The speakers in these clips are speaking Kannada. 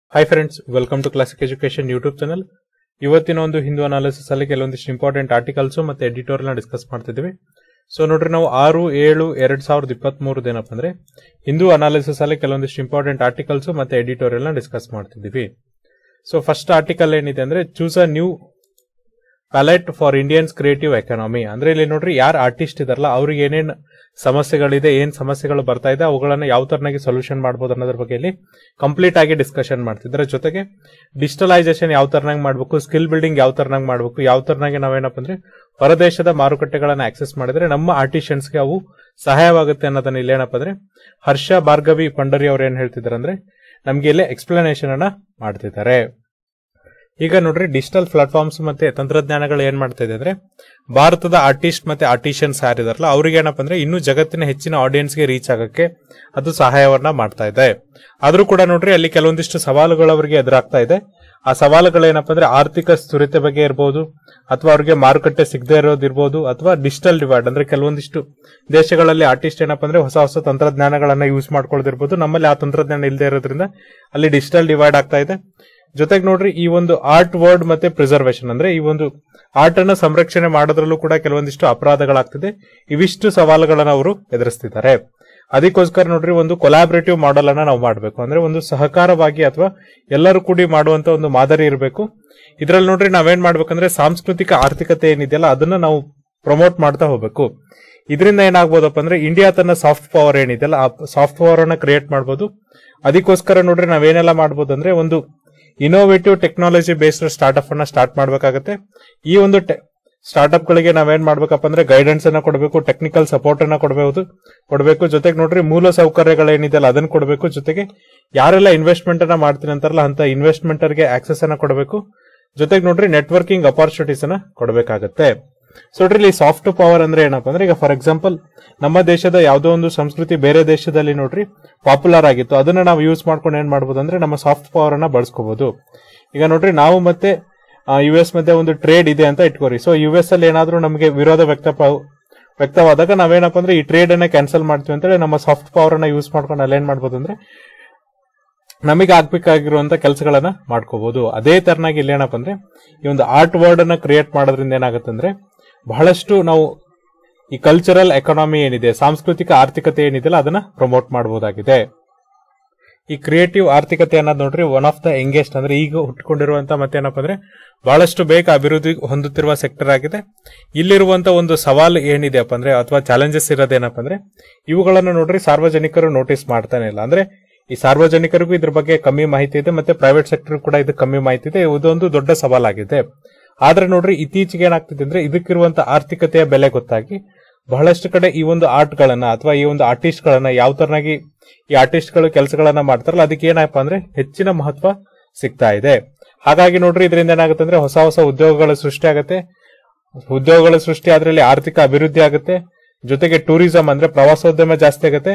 hi friends welcome to classic education YouTube channel ಇವತ್ತಿನ ಒಂದು ಹಿಂದೂ ಅನಾಲಿಸಿಸ್ ಅಲ್ಲಿ ಕೆಲವೊಂದಿಷ್ಟು ಇಂಪಾರ್ಟೆಂಟ್ ಆರ್ಟಿಕಲ್ಸ್ ಮತ್ತೆ ಎಡಿಟೋರಿಯಲ್ ಡಿಸ್ಕಸ್ ಮಾಡ್ತಿದ್ದೀವಿ ಸೊ ನೋಡ್ರಿ ನಾವು ಆರು ಏಳು ಎರಡ್ ಸಾವಿರದ ಇಪ್ಪತ್ತ್ ಮೂರದ್ದು ಏನಪ್ಪ ಅಂದ್ರೆ ಹಿಂದೂ ಅನಾಲಿಸಿಸ್ ಅಲ್ಲಿ ಕೆಲವೊಂದಿಷ್ಟು ಇಂಪಾರ್ಟೆಂಟ್ ಆರ್ಟಿಕಲ್ಸ್ ಮತ್ತೆ ಎಡಿಟೋರಿಯಲ್ ನ ಡಿಸ್ಕಸ್ ಮಾಡ್ತಿದ್ದೀವಿ ಸೊ ಫಸ್ಟ್ ಆರ್ಟಿಕಲ್ ಏನಿದೆ ಅಂದ್ರೆ choose a new palette for Indians creative economy ಅಂದ್ರೆ ಇಲ್ಲಿ ನೋಡ್ರಿ ಯಾರು ಆರ್ಟಿಸ್ಟ್ ಇದಾರಲ್ಲ ಅವ್ರಿಗೆ ಏನೇನ್ ಸಮಸ್ಯೆಗಳಿದೆ ಏನ್ ಸಮಸ್ಯೆಗಳು ಬರ್ತಾ ಇದೆ ಅವುಗಳನ್ನ ಯಾವ ತರನಾಗಿ ಸೊಲ್ಯೂಷನ್ ಮಾಡಬಹುದು ಅನ್ನೋದ್ರ ಬಗ್ಗೆ ಇಲ್ಲಿ ಕಂಪ್ಲೀಟ್ ಆಗಿ ಡಿಸ್ಕಷನ್ ಮಾಡ್ತಿದ್ರೆ ಜೊತೆಗೆ ಡಿಜಿಟಲೈಸೇಷನ್ ಯಾವ ತರನಾಗಿ ಮಾಡಬೇಕು ಸ್ಕಿಲ್ ಬಿಲ್ಡಿಂಗ್ ಯಾವ ತರನಾಗಿ ಮಾಡಬೇಕು ಯಾವ ತರನಾಗಿ ನಾವೇನಪ್ಪ ಅಂದ್ರೆ ಹೊರದೇಶದ ಮಾರುಕಟ್ಟೆಗಳನ್ನ ಆಕ್ಸೆಸ್ ಮಾಡಿದ್ರೆ ನಮ್ಮ ಆರ್ಟಿಷಿಯನ್ಸ್ಗೆ ಅವು ಸಹಾಯವಾಗುತ್ತೆ ಅನ್ನೋದನ್ನ ಇಲ್ಲಿ ಏನಪ್ಪ ಅಂದ್ರೆ ಹರ್ಷ ಭಾರ್ಗವಿ ಪಂಡರಿ ಅವ್ರು ಏನ್ ಹೇಳ್ತಿದ್ದಾರೆ ಅಂದ್ರೆ ನಮ್ಗೆ ಇಲ್ಲಿ ಎಕ್ಸ್ಪ್ಲನೇಷನ್ ಅನ್ನ ಮಾಡ್ತಿದ್ದಾರೆ ಈಗ ನೋಡ್ರಿ ಡಿಜಿಟಲ್ ಪ್ಲಾಟ್ಫಾರ್ಮ್ಸ್ ಮತ್ತೆ ತಂತ್ರಜ್ಞಾನಗಳು ಏನ್ ಮಾಡ್ತಾ ಇದೆ ಅಂದ್ರೆ ಭಾರತದ ಆರ್ಟಿಸ್ಟ್ ಮತ್ತೆ ಆರ್ಟಿಷಿಯನ್ಸ್ ಯಾರಿದಾರಲ್ಲ ಅವ್ರಿಗೆ ಏನಪ್ಪ ಅಂದ್ರೆ ಇನ್ನೂ ಜಗತ್ತಿನ ಹೆಚ್ಚಿನ ಆಡಿಯನ್ಸ್ಗೆ ರೀಚ್ ಆಗಕ್ಕೆ ಅದು ಸಹಾಯವನ್ನ ಮಾಡ್ತಾ ಇದೆ ಆದ್ರೂ ಕೂಡ ನೋಡ್ರಿ ಅಲ್ಲಿ ಕೆಲವೊಂದಿಷ್ಟು ಸವಾಲುಗಳು ಅವರಿಗೆ ಎದುರಾಗ್ತಾ ಇದೆ ಆ ಸವಾಲುಗಳು ಏನಪ್ಪ ಅಂದ್ರೆ ಆರ್ಥಿಕ ಸ್ಥಿರತೆ ಬಗ್ಗೆ ಇರಬಹುದು ಅಥವಾ ಅವ್ರಿಗೆ ಮಾರುಕಟ್ಟೆ ಸಿಗದೆ ಇರೋದಿರ್ಬೋದು ಅಥವಾ ಡಿಜಿಟಲ್ ಡಿವೈಡ್ ಅಂದ್ರೆ ಕೆಲವೊಂದಿಷ್ಟು ದೇಶಗಳಲ್ಲಿ ಆರ್ಟಿಸ್ಟ್ ಏನಪ್ಪ ಅಂದ್ರೆ ಹೊಸ ಹೊಸ ತಂತ್ರಜ್ಞಾನಗಳನ್ನ ಯೂಸ್ ಮಾಡ್ಕೊಳ್ಳೋದಿರ್ಬೋದು ನಮ್ಮಲ್ಲಿ ಆ ತಂತ್ರಜ್ಞಾನ ಇಲ್ಲದೆ ಇರೋದ್ರಿಂದ ಅಲ್ಲಿ ಡಿಜಿಟಲ್ ಡಿವೈಡ್ ಆಗ್ತಾ ಇದೆ ಜೊತೆಗೆ ನೋಡ್ರಿ ಈ ಒಂದು ಆರ್ಟ್ ವರ್ಡ್ ಮತ್ತೆ ಪ್ರಿಸರ್ವೇಷನ್ ಅಂದ್ರೆ ಈ ಒಂದು ಆರ್ಟ್ ಅನ್ನ ಸಂರಕ್ಷಣೆ ಮಾಡೋದ್ರಲ್ಲೂ ಕೂಡ ಕೆಲವೊಂದಿಷ್ಟು ಅಪರಾಧಗಳಾಗ್ತಿದೆ ಇವಿಷ್ಟು ಸವಾಲುಗಳನ್ನ ಅವರು ಎದುರಿಸ್ತಿದ್ದಾರೆ ಅದಕ್ಕೋಸ್ಕರ ನೋಡ್ರಿ ಒಂದು ಕೊಲಾಬರೇಟಿವ್ ಮಾಡೆಲ್ ಅನ್ನ ನಾವು ಮಾಡಬೇಕು ಅಂದ್ರೆ ಒಂದು ಸಹಕಾರವಾಗಿ ಅಥವಾ ಎಲ್ಲರೂ ಕೂಡಿ ಮಾಡುವಂತ ಒಂದು ಮಾದರಿ ಇರಬೇಕು ಇದ್ರಲ್ಲಿ ನೋಡ್ರಿ ನಾವೇನ್ ಮಾಡ್ಬೇಕಂದ್ರೆ ಸಾಂಸ್ಕೃತಿಕ ಆರ್ಥಿಕತೆ ಏನಿದೆಯಲ್ಲ ಅದನ್ನ ನಾವು ಪ್ರಮೋಟ್ ಮಾಡ್ತಾ ಹೋಗ್ಬೇಕು ಇದರಿಂದ ಏನಾಗ್ಬೋದಪ್ಪ ಅಂದ್ರೆ ಇಂಡಿಯಾ ತನ್ನ ಸಾಫ್ಟ್ ಪವರ್ ಏನಿದೆಯಲ್ಲ ಆ ಸಾಫ್ಟ್ ಪವರ್ ಅನ್ನ ಕ್ರಿಯೇಟ್ ಮಾಡ್ಬೋದು ಅದಕ್ಕೋಸ್ಕರ ನೋಡ್ರಿ ನಾವೇನೆಲ್ಲ ಮಾಡ್ಬೋದು ಅಂದ್ರೆ ಒಂದು ಇನೋವೇಟಿವ್ ಟೆಕ್ನಾಲಜಿ ಬೇಸ್ಡ್ ಸ್ಟಾರ್ಟ್ಅಪ್ ಅನ್ನ ಸ್ಟಾರ್ಟ್ ಮಾಡಬೇಕಾಗುತ್ತೆ ಈ ಒಂದು ಸ್ಟಾರ್ಟ್ಅಪ್ ಗಳಿಗೆ ನಾವೇನ್ ಮಾಡ್ಬೇಕಪ್ಪ ಅಂದ್ರೆ ಗೈಡೆನ್ಸ್ ಅನ್ನ ಕೊಡಬೇಕು ಟೆಕ್ನಿಕಲ್ ಸಪೋರ್ಟ್ ಅನ್ನ ಕೊಡಬಹುದು ಕೊಡಬೇಕು ಜೊತೆಗೆ ನೋಡ್ರಿ ಮೂಲ ಸೌಕರ್ಯಗಳೇನಿದೆಯಲ್ಲ ಅದನ್ನ ಕೊಡಬೇಕು ಜೊತೆಗೆ ಯಾರೆಲ್ಲ ಇನ್ವೆಸ್ಟ್ಮೆಂಟ್ ಅನ್ನ ಮಾಡ್ತೀನಿ ಅಂತಾರಲ್ಲ ಅಂತ ಇನ್ವೆಸ್ಟ್ಮೆಂಟ್ ಗೆ ಆಕ್ಸೆಸ್ ಅನ್ನ ಕೊಡಬೇಕು ಜೊತೆಗೆ ನೋಡ್ರಿ ನೆಟ್ವರ್ಕಿಂಗ್ ಅಪಾರ್ಚುನಿಟೀಸ್ ಅನ್ನ ಕೊಡಬೇಕಾಗತ್ತೆ ಸೊ ನೋಡ್ರಿ ಇಲ್ಲಿ ಸಾಫ್ಟ್ ಪವರ್ ಅಂದ್ರೆ ಏನಪ್ಪಾ ಅಂದ್ರೆ ಈಗ ಫಾರ್ ಎಕ್ಸಾಂಪಲ್ ನಮ್ಮ ದೇಶದ ಯಾವುದೋ ಒಂದು ಸಂಸ್ಕೃತಿ ಬೇರೆ ದೇಶದಲ್ಲಿ ನೋಡ್ರಿ ಪಾಪ್ಯುಲರ್ ಆಗಿತ್ತು ಅದನ್ನ ನಾವು ಯೂಸ್ ಮಾಡ್ಕೊಂಡು ಏನ್ ಮಾಡ್ಬೋದು ಅಂದ್ರೆ ನಮ್ಮ ಸಾಫ್ಟ್ ಪವರ್ ಅನ್ನ ಬಳಸ್ಕೋಬಹುದು ಈಗ ನೋಡ್ರಿ ನಾವು ಮತ್ತೆ ಯು ಎಸ್ ಮಧ್ಯೆ ಒಂದು ಟ್ರೇಡ್ ಇದೆ ಅಂತ ಇಟ್ಕೋರಿ ಸೊ ಯು ಎಸ್ ಅಲ್ಲಿ ಏನಾದ್ರೂ ನಮಗೆ ವಿರೋಧ ವ್ಯಕ್ತ ವ್ಯಕ್ತವಾದಾಗ ನಾವೇನಪ್ಪ ಅಂದ್ರೆ ಈ ಟ್ರೇಡ್ ಅನ್ನ ಕ್ಯಾನ್ಸಲ್ ಮಾಡ್ತೀವಿ ಅಂತೇಳಿ ನಮ್ಮ ಸಾಫ್ಟ್ ಪವರ್ ಅನ್ನ ಯೂಸ್ ಮಾಡ್ಕೊಂಡು ಅಲ್ಲಿ ಏನ್ ಮಾಡ್ಬೋದು ಅಂದ್ರೆ ನಮಗೆ ಆಗ್ಬೇಕಾಗಿರುವಂತ ಕೆಲಸಗಳನ್ನ ಮಾಡ್ಕೋಬಹುದು ಅದೇ ತರನಾಗಿ ಇಲ್ಲಿ ಏನಪ್ಪ ಅಂದ್ರೆ ಈ ಒಂದು ಆರ್ಟ್ ವರ್ಡ್ ಅನ್ನ ಕ್ರಿಯೇಟ್ ಮಾಡೋದ್ರಿಂದ ಏನಾಗುತ್ತೆ ಅಂದ್ರೆ ಬಹಳಷ್ಟು ನಾವು ಈ ಕಲ್ಚರಲ್ ಎಕಾನಮಿ ಏನಿದೆ ಸಾಂಸ್ಕೃತಿಕ ಆರ್ಥಿಕತೆ ಏನಿದೆಯಲ್ಲ ಅದನ್ನ ಪ್ರಮೋಟ್ ಮಾಡಬಹುದಾಗಿದೆ ಈ ಕ್ರಿಯೇಟಿವ್ ಆರ್ಥಿಕತೆ ಅನ್ನೋದು ನೋಡ್ರಿ ಒನ್ ಆಫ್ ದ ಯಂಗೆಸ್ಟ್ ಅಂದ್ರೆ ಈಗ ಹುಟ್ಕೊಂಡಿರುವಂತ ಮತ್ತೇನಪ್ಪ ಅಂದ್ರೆ ಬಹಳಷ್ಟು ಬೇಗ ಅಭಿವೃದ್ಧಿ ಹೊಂದುತ್ತಿರುವ ಸೆಕ್ಟರ್ ಆಗಿದೆ ಇಲ್ಲಿರುವಂತ ಒಂದು ಸವಾಲು ಏನಿದೆಯಪ್ಪ ಅಂದ್ರೆ ಅಥವಾ ಚಾಲೆಂಜಸ್ ಇರೋದೇನಪ್ಪ ಅಂದ್ರೆ ಇವುಗಳನ್ನು ನೋಡ್ರಿ ಸಾರ್ವಜನಿಕರು ನೋಟಿಸ್ ಮಾಡ್ತಾನೆ ಇಲ್ಲ ಅಂದ್ರೆ ಈ ಸಾರ್ವಜನಿಕರಿಗೂ ಇದ್ರ ಬಗ್ಗೆ ಕಮ್ಮಿ ಮಾಹಿತಿ ಇದೆ ಮತ್ತೆ ಪ್ರೈವೇಟ್ ಸೆಕ್ಟರ್ ಕೂಡ ಇದು ಕಮ್ಮಿ ಮಾಹಿತಿ ಇದೆ ಇದೊಂದು ದೊಡ್ಡ ಸವಾಲಾಗಿದೆ ಆದ್ರೆ ನೋಡ್ರಿ ಇತ್ತೀಚೆಗೆ ಏನಾಗ್ತಿದೆ ಅಂದ್ರೆ ಇದಕ್ಕಿರುವಂತ ಆರ್ಥಿಕತೆಯ ಬೆಲೆ ಗೊತ್ತಾಗಿ ಬಹಳಷ್ಟು ಕಡೆ ಈ ಒಂದು ಆರ್ಟ್ ಗಳನ್ನ ಅಥವಾ ಈ ಒಂದು ಆರ್ಟಿಸ್ಟ್ ಗಳನ್ನ ಯಾವ ತರನಾಗಿ ಈ ಆರ್ಟಿಸ್ಟ್ ಗಳು ಕೆಲಸಗಳನ್ನ ಮಾಡ್ತಾರಲ್ಲ ಅದಕ್ಕೆ ಏನಪ್ಪ ಅಂದ್ರೆ ಹೆಚ್ಚಿನ ಮಹತ್ವ ಸಿಗ್ತಾ ಇದೆ ಹಾಗಾಗಿ ನೋಡ್ರಿ ಇದರಿಂದ ಏನಾಗುತ್ತೆ ಅಂದ್ರೆ ಹೊಸ ಹೊಸ ಉದ್ಯೋಗಗಳ ಸೃಷ್ಟಿ ಆಗುತ್ತೆ ಉದ್ಯೋಗಗಳ ಸೃಷ್ಟಿ ಆದ್ರಲ್ಲಿ ಆರ್ಥಿಕ ಅಭಿವೃದ್ಧಿ ಆಗುತ್ತೆ ಜೊತೆಗೆ ಟೂರಿಸಂ ಅಂದ್ರೆ ಪ್ರವಾಸೋದ್ಯಮ ಜಾಸ್ತಿ ಆಗುತ್ತೆ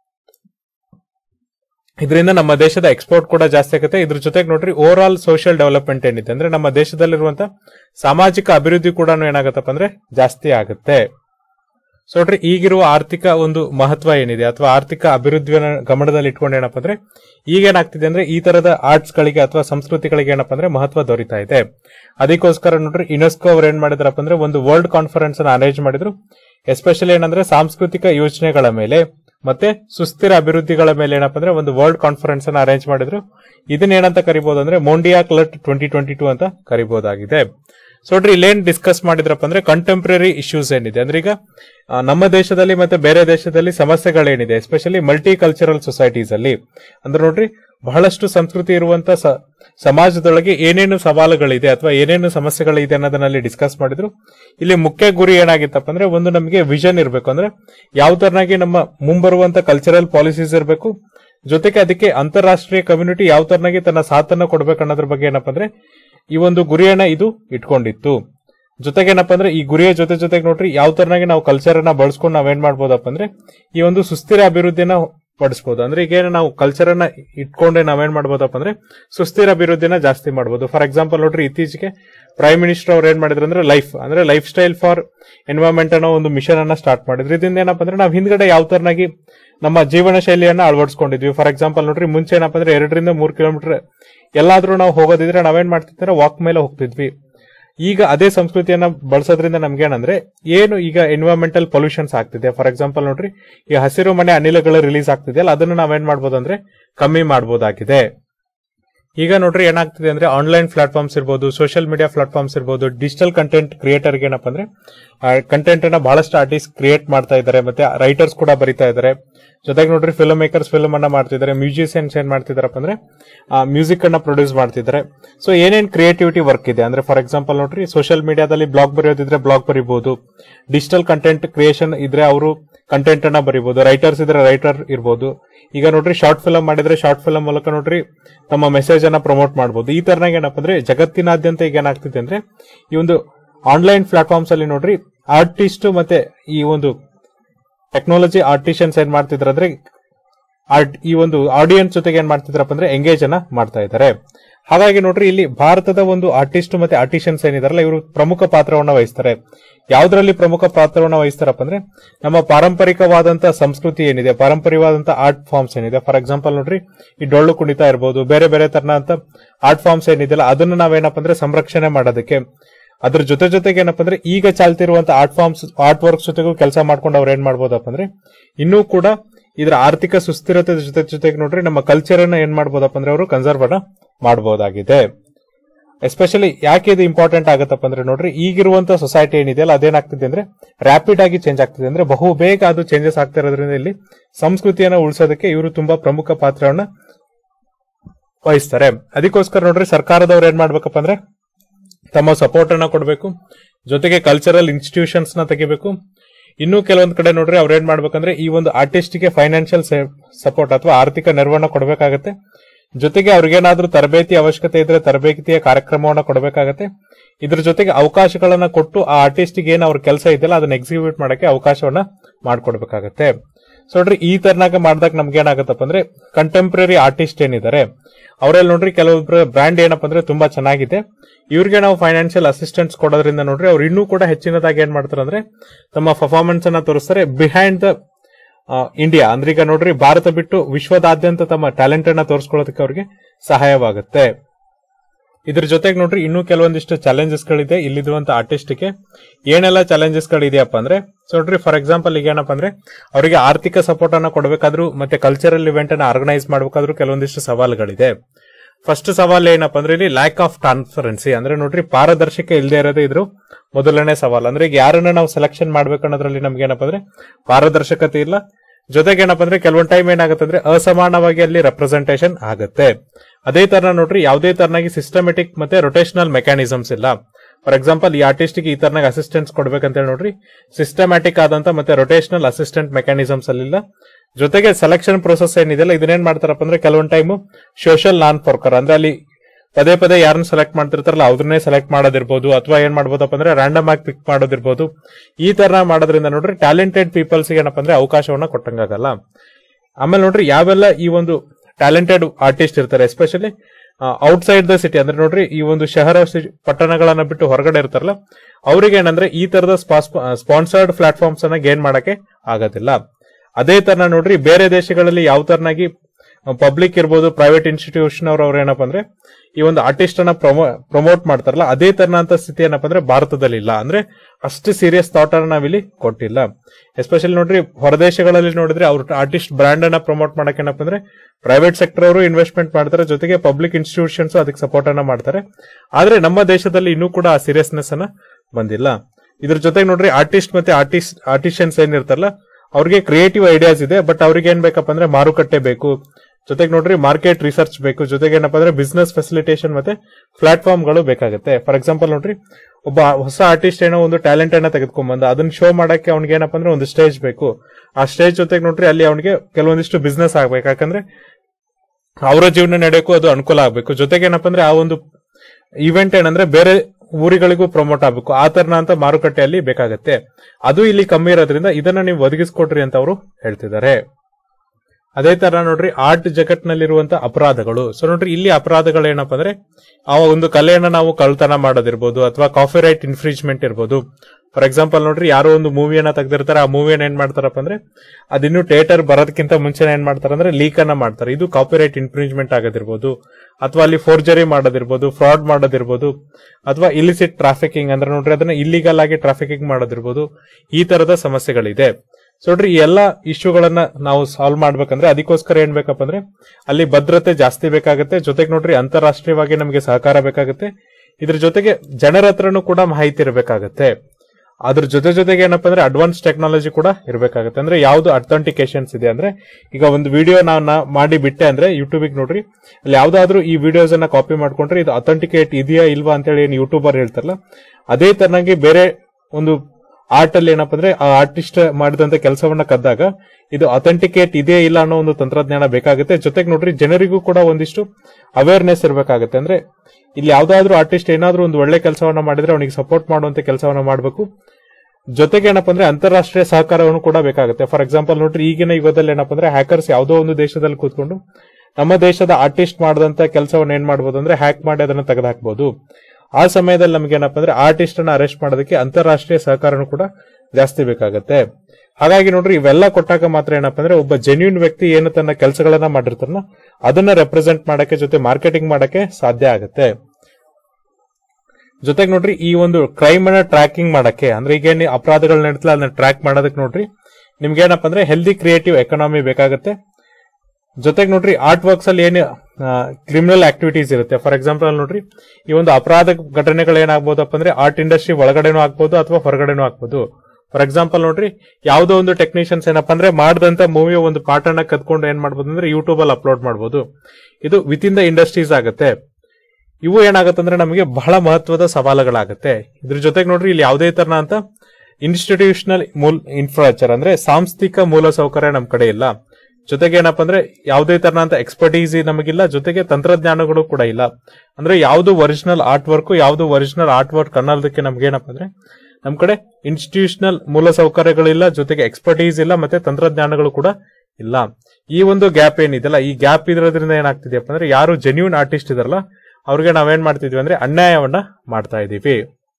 ಇದರಿಂದ ನಮ್ಮ ದೇಶದ ಎಕ್ಸ್ಪೋರ್ಟ್ ಕೂಡ ಜಾಸ್ತಿ ಆಗುತ್ತೆ ಇದ್ರ ಜೊತೆಗೆ ನೋಡ್ರಿ ಓವರ್ ಆಲ್ ಸೋಷಿಯಲ್ ಡೆವಲಪ್ಮೆಂಟ್ ಏನಿದೆ ಅಂದ್ರೆ ನಮ್ಮ ದೇಶದಲ್ಲಿರುವಂತ ಸಾಮಾಜಿಕ ಅಭಿವೃದ್ಧಿ ಕೂಡ ಏನಾಗತ್ತಪ್ಪ ಅಂದ್ರೆ ಜಾಸ್ತಿ ಆಗುತ್ತೆ ಸೊ ನೋಡ್ರಿ ಈಗಿರುವ ಆರ್ಥಿಕ ಒಂದು ಮಹತ್ವ ಏನಿದೆ ಅಥವಾ ಆರ್ಥಿಕ ಅಭಿವೃದ್ಧಿಯನ್ನ ಗಮನದಲ್ಲಿ ಇಟ್ಕೊಂಡು ಏನಪ್ಪ ಅಂದ್ರೆ ಈಗೇನಾಗ್ತಿದೆ ಅಂದ್ರೆ ಈ ತರದ ಆರ್ಟ್ಸ್ ಗಳಿಗೆ ಅಥವಾ ಸಂಸ್ಕೃತಿಗಳಿಗೆ ಏನಪ್ಪ ಅಂದ್ರೆ ಮಹತ್ವ ದೊರೀತಾ ಇದೆ ಅದಕ್ಕೋಸ್ಕರ ನೋಡ್ರಿ ಯುನೆಸ್ಕೋ ಅವ್ರು ಏನ್ ಮಾಡಿದ್ರಪ್ಪ ಅಂದ್ರೆ ಒಂದು ವರ್ಲ್ಡ್ ಕಾನ್ಫರೆನ್ಸ್ ಅನ್ನ ಅರೇಂಜ್ ಮಾಡಿದ್ರು ಎಸ್ಪೆಷಲಿ ಏನಂದ್ರೆ ಸಾಂಸ್ಕೃತಿಕ ಯೋಜನೆಗಳ ಮೇಲೆ ಮತ್ತೆ ಸುಸ್ಥಿರ ಅಭಿವೃದ್ಧಿಗಳ ಮೇಲೆ ಏನಪ್ಪ ಅಂದ್ರೆ ಒಂದು ವರ್ಲ್ಡ್ ಕಾನ್ಫರೆನ್ಸ್ ಅನ್ನ ಅರೇಂಜ್ ಮಾಡಿದ್ರು ಇದನ್ನ ಏನಂತ ಕರಿಬಹುದು ಅಂದ್ರೆ Mondiacult twenty twenty two ಅಂತ ಕರಿಬಹುದಾಗಿದೆ ಸೊ ನೋಡ್ರಿ ಇಲ್ಲೇನ್ ಡಿಸ್ಕಸ್ ಮಾಡಿದ್ರಪ್ಪ ಅಂದ್ರೆ ಕಂಟೆಂಪ್ರರಿ ಇಶ್ಯೂಸ್ ಏನಿದೆ ಅಂದ್ರೆ ಈಗ ನಮ್ಮ ದೇಶದಲ್ಲಿ ಮತ್ತೆ ಬೇರೆ ದೇಶದಲ್ಲಿ ಸಮಸ್ಯೆಗಳೇನಿದೆ ಎಸ್ಪೆಷಲಿ ಮಲ್ಟಿ ಕಲ್ಚರಲ್ ಸೊಸೈಟೀಸ್ ಅಲ್ಲಿ ಅಂದ್ರೆ ನೋಡ್ರಿ ಬಹಳಷ್ಟು ಸಂಸ್ಕೃತಿ ಇರುವಂತ ಸಮಾಜದೊಳಗೆ ಏನೇನು ಸವಾಲುಗಳಿದೆ ಅಥವಾ ಏನೇನು ಸಮಸ್ಯೆಗಳಿದೆ ಅನ್ನೋದನ್ನಲ್ಲಿ ಡಿಸ್ಕಸ್ ಮಾಡಿದ್ರು ಇಲ್ಲಿ ಮುಖ್ಯ ಗುರಿ ಏನಾಗಿತ್ತಪ್ಪ ಅಂದ್ರೆ ಒಂದು ನಮಗೆ ವಿಷನ್ ಇರಬೇಕು ಅಂದ್ರೆ ಯಾವ ತರನಾಗಿ ನಮ್ಮ ಮುಂಬರುವಂತ ಕಲ್ಚರಲ್ ಪಾಲಿಸೀಸ್ ಇರಬೇಕು ಜೊತೆಗೆ ಅದಕ್ಕೆ ಅಂತಾರಾಷ್ಟ್ರೀಯ ಕಮ್ಯುನಿಟಿ ಯಾವ ತರನಾಗಿ ತನ್ನ ಸಾಥನ್ನ ಕೊಡ್ಬೇಕು ಅನ್ನೋದ್ರ ಬಗ್ಗೆ ಏನಪ್ಪ ಅಂದ್ರೆ ಈ ಒಂದು ಗುರಿಯನ್ನ ಇದು ಇಟ್ಕೊಂಡಿತ್ತು ಜೊತೆಗೆ ಏನಪ್ಪ ಅಂದ್ರೆ ಈ ಗುರಿಯ ಜೊತೆ ಜೊತೆಗೆ ನೋಡ್ರಿ ಯಾವ ತರನಾಗಿ ನಾವು ಕಲ್ಚರ್ ಅನ್ನ ಬಳಸ್ಕೊಂಡು ನಾವೇನ್ ಮಾಡ್ಬೋದಪ್ಪ ಅಂದ್ರೆ ಈ ಒಂದು ಸುಸ್ಥಿರ ಅಭಿವೃದ್ಧಿನ ಪಡಿಸಬಹುದು ಅಂದ್ರೆ ಈಗ ನಾವು ಕಲ್ಚರ್ ಅನ್ನ ಇಟ್ಕೊಂಡೆ ನಾವೇನ್ ಮಾಡ್ಬೋದಪ್ಪ ಅಂದ್ರೆ ಸುಸ್ಥಿರ ಅಭಿವೃದ್ಧಿನ ಜಾಸ್ತಿ ಮಾಡಬಹುದು ಫಾರ್ ಎಕ್ಸಾಂಪಲ್ ನೋಡ್ರಿ ಇತ್ತೀಚೆಗೆ ಪ್ರೈಮ್ ಮಿನಿಸ್ಟರ್ ಅವ್ರು ಏನ್ ಮಾಡಿದ್ರು ಅಂದ್ರೆ ಲೈಫ್ ಅಂದ್ರೆ ಲೈಫ್ ಸ್ಟೈಲ್ ಫಾರ್ ಎನ್ವೈರನ್ಮೆಂಟ್ ಅನ್ನೋ ಒಂದು ಮಿಷನ್ ಅನ್ನ ಸ್ಟಾರ್ಟ್ ಮಾಡಿದ್ರು ಇದರಿಂದ ಏನಪ್ಪ ಅಂದ್ರೆ ನಾವು ಹಿಂದ್ಗಡೆ ಯಾವ ತರನಾಗಿ ನಮ್ಮ ಜೀವನ ಶೈಲಿಯನ್ನ ಅಳವಡಿಸ್ಕೊಂಡಿದ್ವಿ ಫಾರ್ ಎಕ್ಸಾಂಪಲ್ ನೋಡ್ರಿ ಮುಂಚೆ ಏನಪ್ಪ ಅಂದ್ರೆ ಎರಡರಿಂದ ಮೂರು ಕಿಲೋಮೀಟರ್ ಎಲ್ಲಾದ್ರೂ ನಾವು ಹೋಗೋದಿದ್ರೆ ನಾವೇನ್ ಮಾಡ್ತಿದ್ರೆ ವಾಕ್ ಮೇಲೆ ಹೋಗ್ತಿದ್ವಿ ಈಗ ಅದೇ ಸಂಸ್ಕೃತಿಯನ್ನ ಬಳಸೋದ್ರಿಂದ ನಮ್ಗೆ ಏನಂದ್ರೆ ಏನು ಈಗ ಎನ್ವೈರನ್ಮೆಂಟಲ್ ಪೊಲ್ಯೂಷನ್ಸ್ ಆಗ್ತಿದೆ ಫಾರ್ ಎಕ್ಸಾಂಪಲ್ ನೋಡ್ರಿ ಈ ಹಸಿರು ಮನೆ ಅನಿಲಗಳು ರಿಲೀಸ್ ಆಗ್ತಿದೆಯಲ್ಲ ಅದನ್ನ ನಾವೇನ್ ಮಾಡ್ಬೋದು ಅಂದ್ರೆ ಕಮ್ಮಿ ಮಾಡಬಹುದಾಗಿದೆ ಈಗ ನೋಡ್ರಿ ಏನಾಗ್ತಿದೆ ಅಂದ್ರೆ ಆನ್ಲೈನ್ ಪ್ಲಾಟ್ಫಾರ್ಮ್ಸ್ ಇರ್ಬೋದು ಸೋಷಿಯಲ್ ಮೀಡಿಯಾ ಪ್ಲಾಟ್ಫಾರ್ಮ್ಸ್ ಇರ್ಬೋದು ಡಿಜಿಟಲ್ ಕಂಟೆಂಟ್ ಕ್ರಿಯೇಟರ್ಗೆ ಏನಪ್ಪ ಅಂದ್ರೆ ಕಂಟೆಂಟ್ ಅನ್ನ ಬಹಳಷ್ಟು ಆರ್ಟಿಸ್ಟ್ ಕ್ರಿಯೇಟ್ ಮಾಡ್ತಾ ಇದ್ದಾರೆ ಮತ್ತೆ ರೈಟರ್ಸ್ ಕೂಡ ಬರಿತಾ ಇದ್ದಾರೆ ಜೊತೆಗೆ ನೋಡ್ರಿ ಫಿಲ್ಮ್ ಮೇಕರ್ಸ್ ಫಿಲ್ಮ್ ಅನ್ನ ಮಾಡ್ತಿದ್ದಾರೆ ಮ್ಯೂಸಿಷಿಯನ್ಸ್ ಏನ್ ಮಾಡ್ತಿದಾರಪ್ಪ ಅಂದ್ರೆ ಮ್ಯೂಸಿಕ್ ಅನ್ನ ಪ್ರೊಡ್ಯೂಸ್ ಮಾಡ್ತಿದ್ದಾರೆ ಸೊ ಏನೇನ್ ಕ್ರಿಯೇಟಿವಿಟಿ ವರ್ಕ್ ಇದೆ ಅಂದ್ರೆ ಫಾರ್ ಎಕ್ಸಾಂಪಲ್ ನೋಡ್ರಿ ಸೋಷಿಯಲ್ ಮೀಡಿಯಾದಲ್ಲಿ ಬ್ಲಾಗ್ ಬರೆಯೋದಿದ್ರೆ ಬ್ಲಾಗ್ ಬರಿಬಹುದು ಡಿಜಿಟಲ್ ಕಂಟೆಂಟ್ ಕ್ರಿಯೇಷನ್ ಇದ್ರೆ ಅವರು ಕಂಟೆಂಟ್ ಅನ್ನ ಬರಿಬಹುದು ರೈಟರ್ಸ್ ಇದ್ರೆ ರೈಟರ್ ಇರ್ಬೋದು ಈಗ ನೋಡ್ರಿ ಶಾರ್ಟ್ ಫಿಲ್ಮ್ ಮಾಡಿದ್ರೆ ಶಾರ್ಟ್ ಫಿಲ್ಮ್ ಮೂಲಕ ನೋಡ್ರಿ ತಮ್ಮ ಮೆಸೇಜ್ ಅನ್ನ ಪ್ರಮೋಟ್ ಮಾಡಬಹುದು ಈ ತರನಾಗ ಏನಪ್ಪ ಅಂದ್ರೆ ಜಗತ್ತಿನಾದ್ಯಂತ ಈಗ ಏನಾಗ್ತಿದೆ ಅಂದ್ರೆ ಈ ಒಂದು ಆನ್ಲೈನ್ ಪ್ಲಾಟ್ಫಾರ್ಮ್ಸ್ ಅಲ್ಲಿ ನೋಡ್ರಿ ಆರ್ಟಿಸ್ಟ್ ಮತ್ತೆ ಈ ಒಂದು ಟೆಕ್ನಾಲಜಿ ಆರ್ಟಿಷಿಯನ್ಸ್ ಏನ್ ಮಾಡ್ತಿದ್ರು ಅಂದ್ರೆ ಆರ್ಟ್ ಈ ಒಂದು ಆಡಿಯನ್ಸ್ ಜೊತೆಗೆ ಏನ್ ಮಾಡ್ತಿದ್ರಪ್ಪ ಅಂದ್ರೆ ಎಂಗೇಜ್ ಅನ್ನ ಮಾಡ್ತಾ ಇದ್ದಾರೆ ಹಾಗಾಗಿ ನೋಡ್ರಿ ಇಲ್ಲಿ ಭಾರತದ ಒಂದು ಆರ್ಟಿಸ್ಟ್ ಮತ್ತೆ ಆರ್ಟಿಷಿಯನ್ಸ್ ಏನಿದಾರಲ್ಲ ಇವರು ಪ್ರಮುಖ ಪಾತ್ರವನ್ನ ವಹಿಸ್ತಾರೆ ಯಾವ್ದ್ರಲ್ಲಿ ಪ್ರಮುಖ ಪಾತ್ರವನ್ನ ವಹಿಸ್ತಾರಪ್ಪ ಅಂದ್ರೆ ನಮ್ಮ ಪಾರಂಪರಿಕವಾದಂತ ಸಂಸ್ಕೃತಿ ಏನಿದೆ ಪಾರಂಪರಿಕವಾದಂತ ಆರ್ಟ್ ಫಾರ್ಮ್ಸ್ ಏನಿದೆ ಫಾರ್ ಎಕ್ಸಾಂಪಲ್ ನೋಡ್ರಿ ಈ ಡೊಳ್ಳು ಕುಣಿತ ಇರ್ಬೋದು ಬೇರೆ ಬೇರೆ ತರನಂತ ಆರ್ಟ್ ಫಾರ್ಮ್ಸ್ ಏನಿದೆಯಲ್ಲ ಅದನ್ನ ನಾವೇನಪ್ಪ ಅಂದ್ರೆ ಸಂರಕ್ಷಣೆ ಮಾಡೋದಕ್ಕೆ ಅದ್ರ ಜೊತೆ ಜೊತೆಗೆ ಏನಪ್ಪ ಅಂದ್ರೆ ಈಗ ಚಾಲ್ತಿರುವಂತ ಆರ್ಟ್ ಫಾರ್ಮ್ಸ್ ಆರ್ಟ್ ವರ್ಕ್ ಜೊತೆಗೂ ಕೆಲಸ ಮಾಡ್ಕೊಂಡು ಅವ್ರು ಏನ್ ಮಾಡ್ಬೋದಪ್ಪ ಅಂದ್ರೆ ಇನ್ನೂ ಕೂಡ ಇದ್ರ ಆರ್ಥಿಕ ಸುಸ್ಥಿರತೆ ಜೊತೆ ಜೊತೆಗೆ ನೋಡ್ರಿ ನಮ್ಮ ಕಲ್ಚರ್ ಅನ್ನ ಏನ್ ಮಾಡ್ಬೋದಪ್ಪ ಅಂದ್ರೆ ಅವರು ಕನ್ಸರ್ವ್ ಅನ್ನ ಮಾಡಬಹುದಾಗಿದೆ ಎಸ್ಪೆಷಲಿ ಯಾಕೆ ಇದು ಇಂಪಾರ್ಟೆಂಟ್ ಆಗತ್ತಪ್ಪ ಅಂದ್ರೆ ನೋಡ್ರಿ ಈಗಿರುವಂತ ಸೊಸೈಟಿ ಏನಿದೆಯಲ್ಲ ಅದೇನಾಗ್ತಿದೆ ಅಂದ್ರೆ ರ್ಯಾಪಿಡ್ ಆಗಿ ಚೇಂಜ್ ಆಗ್ತಿದೆ ಅಂದ್ರೆ ಬಹು ಬೇಗ ಅದು ಚೇಂಜಸ್ ಆಗ್ತಾ ಇರೋದ್ರಿಂದ ಇಲ್ಲಿ ಸಂಸ್ಕೃತಿಯನ್ನ ಉಳಿಸೋದಕ್ಕೆ ಇವರು ತುಂಬಾ ಪ್ರಮುಖ ಪಾತ್ರವನ್ನ ವಹಿಸ್ತಾರೆ ಅದಕ್ಕೋಸ್ಕರ ನೋಡ್ರಿ ಸರ್ಕಾರದವ್ರು ಏನ್ ಮಾಡ್ಬೇಕಪ್ಪ ಅಂದ್ರೆ ತಮ್ಮ ಸಪೋರ್ಟ್ ಅನ್ನ ಕೊಡಬೇಕು ಜೊತೆಗೆ ಕಲ್ಚರಲ್ ಇನ್ಸ್ಟಿಟ್ಯೂಷನ್ಸ್ ನ ತೆಗಿಬೇಕು ಇನ್ನು ಕೆಲವೊಂದ್ ಕಡೆ ನೋಡ್ರಿ ಅವ್ರು ಏನ್ ಮಾಡ್ಬೇಕಂದ್ರೆ ಈ ಒಂದು ಆರ್ಟಿಸ್ಟ್ ಗೆ ಫೈನಾನ್ಷಿಯಲ್ ಸಪೋರ್ಟ್ ಅಥವಾ ಆರ್ಥಿಕ ನೆರವನ್ನ ಕೊಡಬೇಕಾಗತ್ತೆ ಜೊತೆಗೆ ಅವ್ರಿಗೇನಾದ್ರೂ ತರಬೇತಿ ಅವಶ್ಯಕತೆ ಇದ್ರೆ ತರಬೇತಿಯ ಕಾರ್ಯಕ್ರಮವನ್ನ ಕೊಡಬೇಕಾಗತ್ತೆ ಇದ್ರ ಜೊತೆಗೆ ಅವಕಾಶಗಳನ್ನ ಕೊಟ್ಟು ಆ ಆರ್ಟಿಸ್ಟ್ ಗೆ ಏನ್ ಅವ್ರ ಕೆಲಸ ಇದೆಯಲ್ಲ ಅದನ್ನ ಎಕ್ಸಿಕ್ಯೂಟ್ ಮಾಡಕ್ಕೆ ಅವಕಾಶವನ್ನ ಮಾಡ್ಕೊಡ್ಬೇಕಾಗತ್ತೆ ಸೊ ನೋಡ್ರಿ ಈ ತರನಾಗ ಮಾಡಿದಾಗ ನಮ್ಗೆ ಏನಾಗತ್ತಪ್ಪ ಅಂದ್ರೆ ಕಂಟೆಂಪ್ರರಿ ಆರ್ಟಿಸ್ಟ್ ಏನಿದ್ದಾರೆ ಅವರಲ್ಲಿ ನೋಡ್ರಿ ಕೆಲವೊಬ್ರು ಬ್ರ್ಯಾಂಡ್ ಏನಪ್ಪ ಅಂದ್ರೆ ತುಂಬಾ ಚೆನ್ನಾಗಿದೆ ಇವ್ರಿಗೆ ನಾವು ಫೈನಾನ್ಷಿಯಲ್ ಅಸಿಸ್ಟೆನ್ಸ್ ಕೊಡೋದ್ರಿಂದ ನೋಡ್ರಿ ಅವ್ರು ಇನ್ನೂ ಕೂಡ ಹೆಚ್ಚಿನದಾಗಿ ಏನ್ ಮಾಡ್ತಾರೆ ಅಂದ್ರೆ ತಮ್ಮ ಪರ್ಫಾರ್ಮೆನ್ಸ್ ಅನ್ನ ತೋರಿಸ್ತಾರೆ ಬಿಹೈಂಡ್ ದ ಇಂಡಿಯಾ ಅಂದ್ರೆ ಈಗ ನೋಡ್ರಿ ಭಾರತ ಬಿಟ್ಟು ವಿಶ್ವದಾದ್ಯಂತ ತಮ್ಮ ಟ್ಯಾಲೆಂಟ್ ಅನ್ನ ತೋರಿಸ್ಕೊಳ್ಳೋದಕ್ಕೆ ಅವ್ರಿಗೆ ಸಹಾಯವಾಗುತ್ತೆ ಇದ್ರ ಜೊತೆಗೆ ನೋಡ್ರಿ ಇನ್ನೂ ಕೆಲವೊಂದಿಷ್ಟು ಚಾಲೆಂಜಸ್ ಗಳಿದೆ ಇಲ್ಲಿರುವಂತ ಆರ್ಟಿಸ್ಟ್ ಗೆ ಏನೆಲ್ಲ ಚಾಲೆಂಜಸ್ ಗಳಿದೆಯಪ್ಪ ಅಂದ್ರೆ ಸೊ ನೋಡ್ರಿ ಫಾರ್ ಎಕ್ಸಾಂಪಲ್ ಈಗ ಏನಪ್ಪ ಅಂದ್ರೆ ಅವರಿಗೆ ಆರ್ಥಿಕ ಸಪೋರ್ಟ್ ಅನ್ನ ಕೊಡಬೇಕಾದ್ರೂ ಮತ್ತೆ ಕಲ್ಚರಲ್ ಇವೆಂಟ್ ಅನ್ನ ಆರ್ಗನೈಸ್ ಮಾಡಬೇಕಾದ್ರೂ ಕೆಲವೊಂದಿಷ್ಟು ಸವಾಲುಗಳಿದೆ ಫಸ್ಟ್ ಸವಾಲ್ ಏನಪ್ಪ ಅಂದ್ರೆ ಇಲ್ಲಿ ಲ್ಯಾಕ್ ಆಫ್ ಟ್ರಾನ್ಸ್ಪರೆನ್ಸಿ ಅಂದ್ರೆ ನೋಡ್ರಿ ಪಾರದರ್ಶಕ ಇಲ್ಲದೆ ಇರೋದೇ ಇದ್ರು ಮೊದಲನೇ ಸವಾಲ್ ಅಂದ್ರೆ ಈಗ ಯಾರನ್ನ ನಾವು ಸೆಲೆಕ್ಷನ್ ಮಾಡ್ಬೇಕು ಅನ್ನೋದ್ರಲ್ಲಿ ನಮ್ಗೆ ಏನಪ್ಪ ಅಂದ್ರೆ ಪಾರದರ್ಶಕತೆ ಇಲ್ಲ ಜೊತೆಗೆ ಏನಪ್ಪ ಅಂದ್ರೆ ಕೆಲವೊಂದ್ ಟೈಮ್ ಏನಾಗುತ್ತೆ ಅಂದ್ರೆ ಅಸಮಾನವಾಗಿ ಅಲ್ಲಿ ರೆಪ್ರೆಸೆಂಟೇಷನ್ ಆಗುತ್ತೆ ಅದೇ ತರ ನೋಡ್ರಿ ಯಾವುದೇ ತರನಾಗಿ ಸಿಸ್ಟಮೆಟಿಕ್ ಮತ್ತೆ ರೊಟೇಷನಲ್ ಮೆಕ್ಯಾನಿಸಮ್ಸ್ ಇಲ್ಲ ಫಾರ್ ಎಕ್ಸಾಂಪಲ್ ಈ ಆರ್ಟಿಸ್ಟ್ ಗೆ ಈ ತರನಾಗಿ ಅಸಿಸ್ಟೆಂಟ್ಸ್ ಕೊಡ್ಬೇಕಂತ ಹೇಳಿ ನೋಡ್ರಿ ಸಿಸ್ಟಮ್ಯಾಟಿಕ್ ಆದಂತ ಮತ್ತೆ ರೊಟೇಷನಲ್ ಅಸಿಸ್ಟೆಂಟ್ ಮೆಕ್ಯಾನಿಸಮ್ಸ್ ಅಲ್ಲಿಲ್ಲ ಜೊತೆಗೆ ಸೆಲೆಕ್ಷನ್ ಪ್ರೊಸೆಸ್ ಏನಿದೆಯಲ್ಲ ಇದನ್ನೇನ್ ಮಾಡ್ತಾರಪ್ಪ ಅಂದ್ರೆ ಕೆಲವೊಂದ್ ಟೈಮ್ ಸೋಷಿಯಲ್ ನಾನ್ ಫೋರ್ಕರ್ ಅಂದ್ರೆ ಅಲ್ಲಿ ಪದೇ ಪದೇ ಯಾರನ್ನ ಸೆಲೆಕ್ಟ್ ಮಾಡ್ತಿರ್ತಾರಲ್ಲ ಅವ್ರನ್ನೇ ಸೆಲೆಕ್ಟ್ ಮಾಡೋದಿರ್ಬೋದು ಅಥವಾ ಏನ್ ಮಾಡ್ಬೋದಪ್ಪ ಅಂದ್ರೆ ರ್ಯಾಂಡಮ್ ಆಗಿ ಪಿಕ್ ಮಾಡೋದಿರ್ಬೋದು ಈ ತರ ಮಾಡೋದ್ರಿಂದ ನೋಡ್ರಿ ಟ್ಯಾಲೆಂಟೆಡ್ ಪೀಪಲ್ಸ್ ಏನಪ್ಪ ಅಂದ್ರೆ ಅವಕಾಶವನ್ನ ಕೊಟ್ಟಂಗಾಗಲ್ಲ ಆಮೇಲೆ ನೋಡ್ರಿ ಯಾವೆಲ್ಲ ಈ ಒಂದು ಟ್ಯಾಲೆಂಟೆಡ್ ಆರ್ಟಿಸ್ಟ್ ಇರ್ತಾರೆ ಎಸ್ಪೆಷಲಿ ಔಟ್ಸೈಡ್ ದ ಸಿಟಿ ಅಂದ್ರೆ ನೋಡ್ರಿ ಈ ಒಂದು ಶಹರ ಸಿ- ಪಟ್ಟಣಗಳನ್ನ ಬಿಟ್ಟು ಹೊರಗಡೆ ಇರ್ತಾರಲ್ಲ ಅವ್ರಿಗೆ ಏನಂದ್ರೆ ಈ ತರದ ಸ್ಪಾನ್ಸರ್ಡ್ ಪ್ಲಾಟ್ಫಾರ್ಮ್ಸ್ ಅನ್ನ ಗೇನ್ ಮಾಡಕ್ಕೆ ಆಗೋದಿಲ್ಲ ಅದೇ ತರ ನೋಡ್ರಿ ಬೇರೆ ದೇಶಗಳಲ್ಲಿ ಯಾವ ತರನಾಗಿ ಪಬ್ಲಿಕ್ ಇರ್ಬೋದು ಪ್ರೈವೇಟ್ ಇನ್ಸ್ಟಿಟ್ಯೂಷನ್ ಅವ್ರು ಅವ್ರು ಏನಪ್ಪ ಅಂದ್ರೆ ಈ ಒಂದು ಆರ್ಟಿಸ್ಟ್ ಅನ್ನ ಪ್ರಮೋ ಪ್ರಮೋಟ್ ಮಾಡ್ತಾರಲ್ಲ ಅದೇ ತರನಂತ ಸ್ಥಿತಿ ಏನಪ್ಪ ಅಂದ್ರೆ ಭಾರತದಲ್ಲಿ ಇಲ್ಲ ಅಂದ್ರೆ ಅಷ್ಟು ಸೀರಿಯಸ್ ಥಾಟ್ ಅನ್ನ ನಾವಿಲ್ಲಿ ಕೊಟ್ಟಿಲ್ಲ ಎಸ್ಪೆಷಲಿ ನೋಡ್ರಿ ಹೊರದೇಶಗಳಲ್ಲಿ ನೋಡಿದ್ರೆ ಅವ್ರ ಆರ್ಟಿಸ್ಟ್ ಬ್ರ್ಯಾಂಡ್ ಅನ್ನ ಪ್ರಮೋಟ್ ಮಾಡಕ್ ಏನಪ್ಪ ಅಂದ್ರೆ ಪ್ರೈವೇಟ್ ಸೆಕ್ಟರ್ ಅವರು ಇನ್ವೆಸ್ಟ್ಮೆಂಟ್ ಮಾಡ್ತಾರೆ ಜೊತೆಗೆ ಪಬ್ಲಿಕ್ ಇನ್ಸ್ಟಿಟ್ಯೂಷನ್ಸ್ ಅದಕ್ಕೆ ಸಪೋರ್ಟ್ ಅನ್ನ ಮಾಡ್ತಾರೆ ಆದ್ರೆ ನಮ್ಮ ದೇಶದಲ್ಲಿ ಇನ್ನೂ ಕೂಡ ಆ ಸೀರಿಯಸ್ನೆಸ್ ಅನ್ನ ಬಂದಿಲ್ಲ ಇದ್ರ ಜೊತೆಗೆ ನೋಡ್ರಿ ಆರ್ಟಿಸ್ಟ್ ಮತ್ತೆ ಆರ್ಟಿಸ್ಟ್ ಆರ್ಟಿಷಿಯನ್ಸ್ ಏನಿರ್ತಾರಲ್ಲ ಅವ್ರಿಗೆ ಕ್ರಿಯೇಟಿವ್ ಐಡಿಯಾಸ್ ಇದೆ ಬಟ್ ಅವ್ರಿಗೆ ಏನ್ ಬೇಕಪ್ಪ ಅಂದ್ರೆ ಮಾರುಕಟ್ಟೆ ಬೇಕು ಜೊತೆಗೆ ನೋಡ್ರಿ ಮಾರ್ಕೆಟ್ ರಿಸರ್ಚ್ ಬೇಕು ಜೊತೆಗೆ ಏನಪ್ಪ ಅಂದ್ರೆ ಬಿಸ್ನೆಸ್ ಫೆಸಿಲಿಟೇಷನ್ ಮತ್ತೆ ಪ್ಲಾಟ್ಫಾರ್ಮ್ ಗಳು ಬೇಕಾಗುತ್ತೆ ಫಾರ್ ಎಕ್ಸಾಂಪಲ್ ನೋಡ್ರಿ ಒಬ್ಬ ಹೊಸ ಆರ್ಟಿಸ್ಟ್ ಏನೋ ಒಂದು ಟ್ಯಾಲೆಂಟ್ ಅನ್ನ ತೆಗೆದುಕೊಂಡ್ಬಂದ ಅದನ್ನ ಶೋ ಮಾಡಕ್ಕೆ ಅವ್ನಿಗೆ ಏನಪ್ಪ ಅಂದ್ರೆ ಒಂದು ಸ್ಟೇಜ್ ಬೇಕು ಆ ಸ್ಟೇಜ್ ಜೊತೆಗೆ ನೋಡ್ರಿ ಅಲ್ಲಿ ಅವನಿಗೆ ಕೆಲವೊಂದಿಷ್ಟು ಬಿಸ್ನೆಸ್ ಆಗ್ಬೇಕು ಯಾಕಂದ್ರೆ ಅವರ ಜೀವನ ನಡೆಯೋಕ್ಕೂ ಅದು ಅನುಕೂಲ ಆಗ್ಬೇಕು ಜೊತೆಗೆ ಏನಪ್ಪ ಅಂದ್ರೆ ಆ ಒಂದು ಇವೆಂಟ್ ಏನಂದ್ರೆ ಬೇರೆ ಊರುಗಳಿಗೂ ಪ್ರಮೋಟ್ ಆಗ್ಬೇಕು ಆ ತರನ ಅಂತ ಮಾರುಕಟ್ಟೆಯಲ್ಲಿ ಬೇಕಾಗತ್ತೆ ಅದು ಇಲ್ಲಿ ಕಮ್ಮಿ ಇರೋದ್ರಿಂದ ಇದನ್ನ ನೀವು ಒದಗಿಸ್ಕೊಡ್ರಿ ಅಂತ ಅವರು ಹೇಳ್ತಿದ್ದಾರೆ ಅದೇ ತರ ನೋಡ್ರಿ ಆರ್ಟ್ ಜಗತ್ನಲ್ಲಿರುವಂತ ಅಪರಾಧಗಳು ಸೊ ನೋಡ್ರಿ ಇಲ್ಲಿ ಅಪರಾಧಗಳು ಏನಪ್ಪಾ ಅಂದ್ರೆ ಆ ಒಂದು ಕಲೆಯನ್ನ ನಾವು ಕಳ್ತನ ಮಾಡೋದಿರ್ಬೋದು ಅಥವಾ ಕಾಫಿರೈಟ್ ಇನ್ಫ್ರಿಜ್ಮೆಂಟ್ ಇರ್ಬೋದು ಫಾರ್ ಎಕ್ಸಾಂಪಲ್ ನೋಡ್ರಿ ಯಾರೋ ಒಂದು ಮೂವಿಯನ್ನ ತೆಗ್ದಿರ್ತಾರೆ ಆ ಮೂವಿಯನ್ನ ಏನ್ ಮಾಡ್ತಾರಪ್ಪ ಅಂದ್ರೆ ಅದಿನ್ನು ಥಿಯೇಟರ್ ಬರೋದಕ್ಕಿಂತ ಮುಂಚೆ ಏನ್ ಮಾಡ್ತಾರೆ ಅಂದ್ರೆ ಲೀಕ್ ಅನ್ನ ಮಾಡ್ತಾರೆ ಇದು ಕಾಪಿರೈಟ್ ಇನ್ಫ್ರಿಂಜ್ಮೆಂಟ್ ಆಗೋದಿರ್ಬೋದು ಅಥವಾ ಅಲ್ಲಿ ಫೋರ್ಜರಿ ಮಾಡೋದಿರ್ಬೋದು ಫ್ರಾಡ್ ಮಾಡೋದಿರ್ಬೋದು ಅಥವಾ ಇಲಿಸಿಟ್ ಟ್ರಾಫಿಕಿಂಗ್ ಅಂದ್ರೆ ನೋಡ್ರಿ ಅದನ್ನ ಇಲ್ಲಿಗಲ್ ಆಗಿ ಟ್ರಾಫಿಕಿಂಗ್ ಮಾಡೋದಿರ್ಬೋದು ಈ ತರದ ಸಮಸ್ಯೆಗಳಿದೆ ಸೊ ನೋಡ್ರಿ ಈ ಎಲ್ಲಾ ಇಶ್ಯೂಗಳನ್ನ ನಾವು ಸಾಲ್ವ್ ಮಾಡ್ಬೇಕಂದ್ರೆ ಅದಕ್ಕೋಸ್ಕರ ಏನ್ ಬೇಕಪ್ಪ ಅಂದ್ರೆ ಅಲ್ಲಿ ಭದ್ರತೆ ಜಾಸ್ತಿ ಬೇಕಾಗುತ್ತೆ ಜೊತೆಗೆ ನೋಡ್ರಿ ಅಂತಾರಾಷ್ಟ್ರೀಯವಾಗಿ ನಮಗೆ ಸಹಕಾರ ಬೇಕಾಗುತ್ತೆ ಇದ್ರ ಜೊತೆಗೆ ಜನರ ಹತ್ರನೂ ಕೂಡ ಮಾಹಿತಿ ಇರಬೇಕಾಗತ್ತೆ ಅದ್ರ ಜೊತೆ ಜೊತೆಗೆ ಏನಪ್ಪಾ ಅಂದ್ರೆ ಅಡ್ವಾನ್ಸ್ ಟೆಕ್ನಾಲಜಿ ಕೂಡ ಇರಬೇಕಾಗುತ್ತೆ ಅಂದ್ರೆ ಯಾವ್ದು ಅಥೆಂಟಿಕೇಶನ್ಸ್ ಇದೆ ಅಂದ್ರೆ ಈಗ ಒಂದು ವಿಡಿಯೋ ನಾನು ಮಾಡಿ ಬಿಟ್ಟೆ ಅಂದ್ರೆ ಯೂಟ್ಯೂಬಿಗೆ ನೋಡ್ರಿ ಅಲ್ಲಿ ಯಾವ್ದಾದ್ರು ಈ ವಿಡಿಯೋಸ್ ಅನ್ನ ಕಾಪಿ ಮಾಡ್ಕೊಂಡ್ರೆ ಇದು ಅಥೆಂಟಿಕೇಟ್ ಇದೆಯಾ ಇಲ್ವಾ ಅಂತೇಳಿ ಏನು ಯೂಟ್ಯೂಬರ್ ಹೇಳ್ತಾರಲ್ಲ ಅದೇ ತರನಾಗಿ ಬೇರೆ ಒಂದು ಆರ್ಟ್ ಅಲ್ಲಿ ಏನಪ್ಪಾ ಅಂದ್ರೆ ಆ ಆರ್ಟಿಸ್ಟ್ ಮಾಡಿದಂತ ಕೆಲಸವನ್ನ ಕದ್ದಾಗ ಇದು ಅಥೆಂಟಿಕೇಟ್ ಇದೆಯಾ ಇಲ್ಲ ಅನ್ನೋ ಒಂದು ತಂತ್ರಜ್ಞಾನ ಬೇಕಾಗುತ್ತೆ ಜೊತೆಗೆ ನೋಡ್ರಿ ಜನರಿಗೂ ಕೂಡ ಒಂದಿಷ್ಟು ಅವೇರ್ನೆಸ್ ಇರಬೇಕಾಗುತ್ತೆ ಅಂದ್ರೆ ಇಲ್ಲಿ ಯಾವ್ದಾದ್ರು ಆರ್ಟಿಸ್ಟ್ ಏನಾದ್ರೂ ಒಂದು ಒಳ್ಳೆ ಕೆಲಸವನ್ನ ಮಾಡಿದ್ರೆ ಅವನಿಗೆ ಸಪೋರ್ಟ್ ಮಾಡುವಂತ ಕೆಲಸವನ್ನ ಮಾಡಬೇಕು ಜೊತೆಗೆ ಏನಪ್ಪಾ ಅಂದ್ರೆ ಅಂತಾರಾಷ್ಟ್ರೀಯ ಸಹಕಾರವನ್ನು ಕೂಡ ಬೇಕಾಗುತ್ತೆ ಫಾರ್ ಎಕ್ಸಾಂಪಲ್ ನೋಡ್ರಿ ಈಗಿನ ಯುಗದಲ್ಲಿ ಏನಪ್ಪಾ ಅಂದ್ರೆ ಹ್ಯಾಕರ್ಸ್ ಯಾವುದೋ ಒಂದು ದೇಶದಲ್ಲಿ ಕೂತ್ಕೊಂಡು ನಮ್ಮ ದೇಶದ ಆರ್ಟಿಸ್ಟ್ ಮಾಡಿದಂತ ಕೆಲಸವನ್ನ ಏನ್ ಮಾಡಬಹುದು ಅಂದ್ರೆ ಹ್ಯಾಕ್ ಮಾಡಿ ಅದನ್ನ ತೆಗೆದುಹಾಕಬಹುದು ಆ ಸಮಯದಲ್ಲಿ ನಮ್ಗೆ ಏನಪ್ಪಾ ಅಂದ್ರೆ ಆರ್ಟಿಸ್ಟ್ ಅನ್ನ ಅರೆಸ್ಟ್ ಮಾಡೋದಕ್ಕೆ ಅಂತಾರಾಷ್ಟ್ರೀಯ ಸಹಕಾರನೂ ಕೂಡ ಜಾಸ್ತಿ ಬೇಕಾಗುತ್ತೆ ಹಾಗಾಗಿ ನೋಡ್ರಿ ಇವೆಲ್ಲ ಕೊಟ್ಟಾಗ ಮಾತ್ರ ಏನಪ್ಪಾ ಅಂದ್ರೆ ಒಬ್ಬ ಜೆನ್ಯೂನ್ ವ್ಯಕ್ತಿ ಏನು ತನ್ನ ಕೆಲಸಗಳನ್ನ ಮಾಡಿರ್ತಾರಲ್ಲ ಅದನ್ನ ರೆಪ್ರೆಸೆಂಟ್ ಮಾಡಕ್ಕೆ ಜೊತೆ ಮಾರ್ಕೆಟಿಂಗ್ ಮಾಡಕ್ಕೆ ಸಾಧ್ಯ ಆಗುತ್ತೆ ಜೊತೆಗೆ ನೋಡ್ರಿ ಈ ಒಂದು ಕ್ರೈಮ್ ಅನ್ನ ಟ್ರ್ಯಾಕಿಂಗ್ ಮಾಡಕ್ಕೆ ಅಂದ್ರೆ ಈಗ ಏನ್ ಅಪರಾಧಗಳು ನಡೀತಲ್ಲ ಅದನ್ನ ಟ್ರ್ಯಾಕ್ ಮಾಡೋದಕ್ಕೆ ನೋಡ್ರಿ ನಿಮ್ಗೆ ಏನಪ್ಪಾ ಅಂದ್ರೆ ಹೆಲ್ದಿ ಕ್ರಿಯೇಟಿವ್ ಎಕನಾಮಿ ಬೇಕಾಗುತ್ತೆ ಜೊತೆಗೆ ನೋಡ್ರಿ ಆರ್ಟ್ ವರ್ಕ್ಸ್ ಅಲ್ಲಿ ಏನು ಕ್ರಿಮಿನಲ್ ಆಕ್ಟಿವಿಟೀಸ್ ಇರುತ್ತೆ ಫಾರ್ ಎಕ್ಸಾಂಪಲ್ ನೋಡ್ರಿ ಈ ಒಂದು ಅಪರಾಧ ಘಟನೆಗಳು ಏನಾಗ್ಬೋದಪ್ಪ ಅಂದ್ರೆ ಆರ್ಟ್ ಇಂಡಸ್ಟ್ರಿ ಒಳಗಡೆನೂ ಆಗ್ಬೋದು ಅಥವಾ ಹೊರಗಡೆನೂ ಆಗ್ಬೋದು ಫಾರ್ ಎಕ್ಸಾಂಪಲ್ ನೋಡ್ರಿ ಯಾವ್ದೋ ಒಂದು ಟೆಕ್ನಿಷಿಯನ್ಸ್ ಏನಪ್ಪಾ ಅಂದ್ರೆ ಮಾಡಿದಂತ ಮೂವಿಯ ಒಂದು ಪಾಠನ ಕದ್ಕೊಂಡು ಏನ್ ಮಾಡ್ಬೋದು ಅಂದ್ರೆ ಯೂಟ್ಯೂಬ್ ಅಲ್ಲಿ ಅಪ್ಲೋಡ್ ಮಾಡ್ಬೋದು ಇದು ವಿತ್ ಇನ್ ದ ಇಂಡಸ್ಟ್ರೀಸ್ ಆಗುತ್ತೆ ಇವು ಏನಾಗುತ್ತೆ ಅಂದ್ರೆ ನಮಗೆ ಬಹಳ ಮಹತ್ವದ ಸವಾಲುಗಳಾಗುತ್ತೆ ಇದ್ರ ಜೊತೆಗೆ ನೋಡ್ರಿ ಇಲ್ಲಿ ಯಾವುದೇ ತರನ ಅಂತ ಇನ್ಸ್ಟಿಟ್ಯೂಷನಲ್ ಮೂಲ್ ಇನ್ಫ್ರಾಸ್ಟ್ರಕ್ಚರ್ ಅಂದ್ರೆ ಸಾಂಸ್ಥಿಕ ಮೂಲ ಸೌಕರ್ಯ ನಮ್ ಕಡೆ ಇಲ್ಲ ಜೊತೆಗೆ ಏನಪ್ಪಾ ಅಂದ್ರೆ ಯಾವುದೇ ತರನಂತ ಎಕ್ಸ್ಪರ್ಟೀಸ್ ನಮಗಿಲ್ಲ ಜೊತೆಗೆ ತಂತ್ರಜ್ಞಾನಗಳು ಕೂಡ ಇಲ್ಲ ಅಂದ್ರೆ ಯಾವ್ದು ಒರಿಜಿನಲ್ ಆರ್ಟ್ ವರ್ಕ್ ಯಾವ್ದು ಒರಿಜಿನಲ್ ಆರ್ಟ್ ವರ್ಕ್ ಅನ್ನೋದಕ್ಕೆ ನಮ್ಗೆ ಏನಪ್ಪಾ ಅಂದ್ರೆ ನಮ್ ಕಡೆ ಇನ್ಸ್ಟಿಟ್ಯೂಷನಲ್ ಮೂಲ ಸೌಕರ್ಯಗಳಿಲ್ಲ ಜೊತೆಗೆ ಎಕ್ಸ್ಪರ್ಟೀಸ್ ಇಲ್ಲ ಮತ್ತೆ ತಂತ್ರಜ್ಞಾನಗಳು ಕೂಡ ಇಲ್ಲ ಈ ಒಂದು ಗ್ಯಾಪ್ ಏನಿದೆಯಲ್ಲ ಈ ಗ್ಯಾಪ್ ಇರೋದ್ರಿಂದ ಏನಾಗ್ತಿದೆಯಪ್ಪ ಅಂದ್ರೆ ಯಾರು ಜೆನ್ಯೂನ್ ಆರ್ಟಿಸ್ಟ್ ಇದಾರಲ್ಲ ಅವ್ರಿಗೆ ನಾವೇನ್ ಮಾಡ್ತಿದ್ವಿ ಅಂದ್ರೆ ಅನ್ಯಾಯವನ್ನ ಮಾಡ್ತಾ ಇದೀವಿ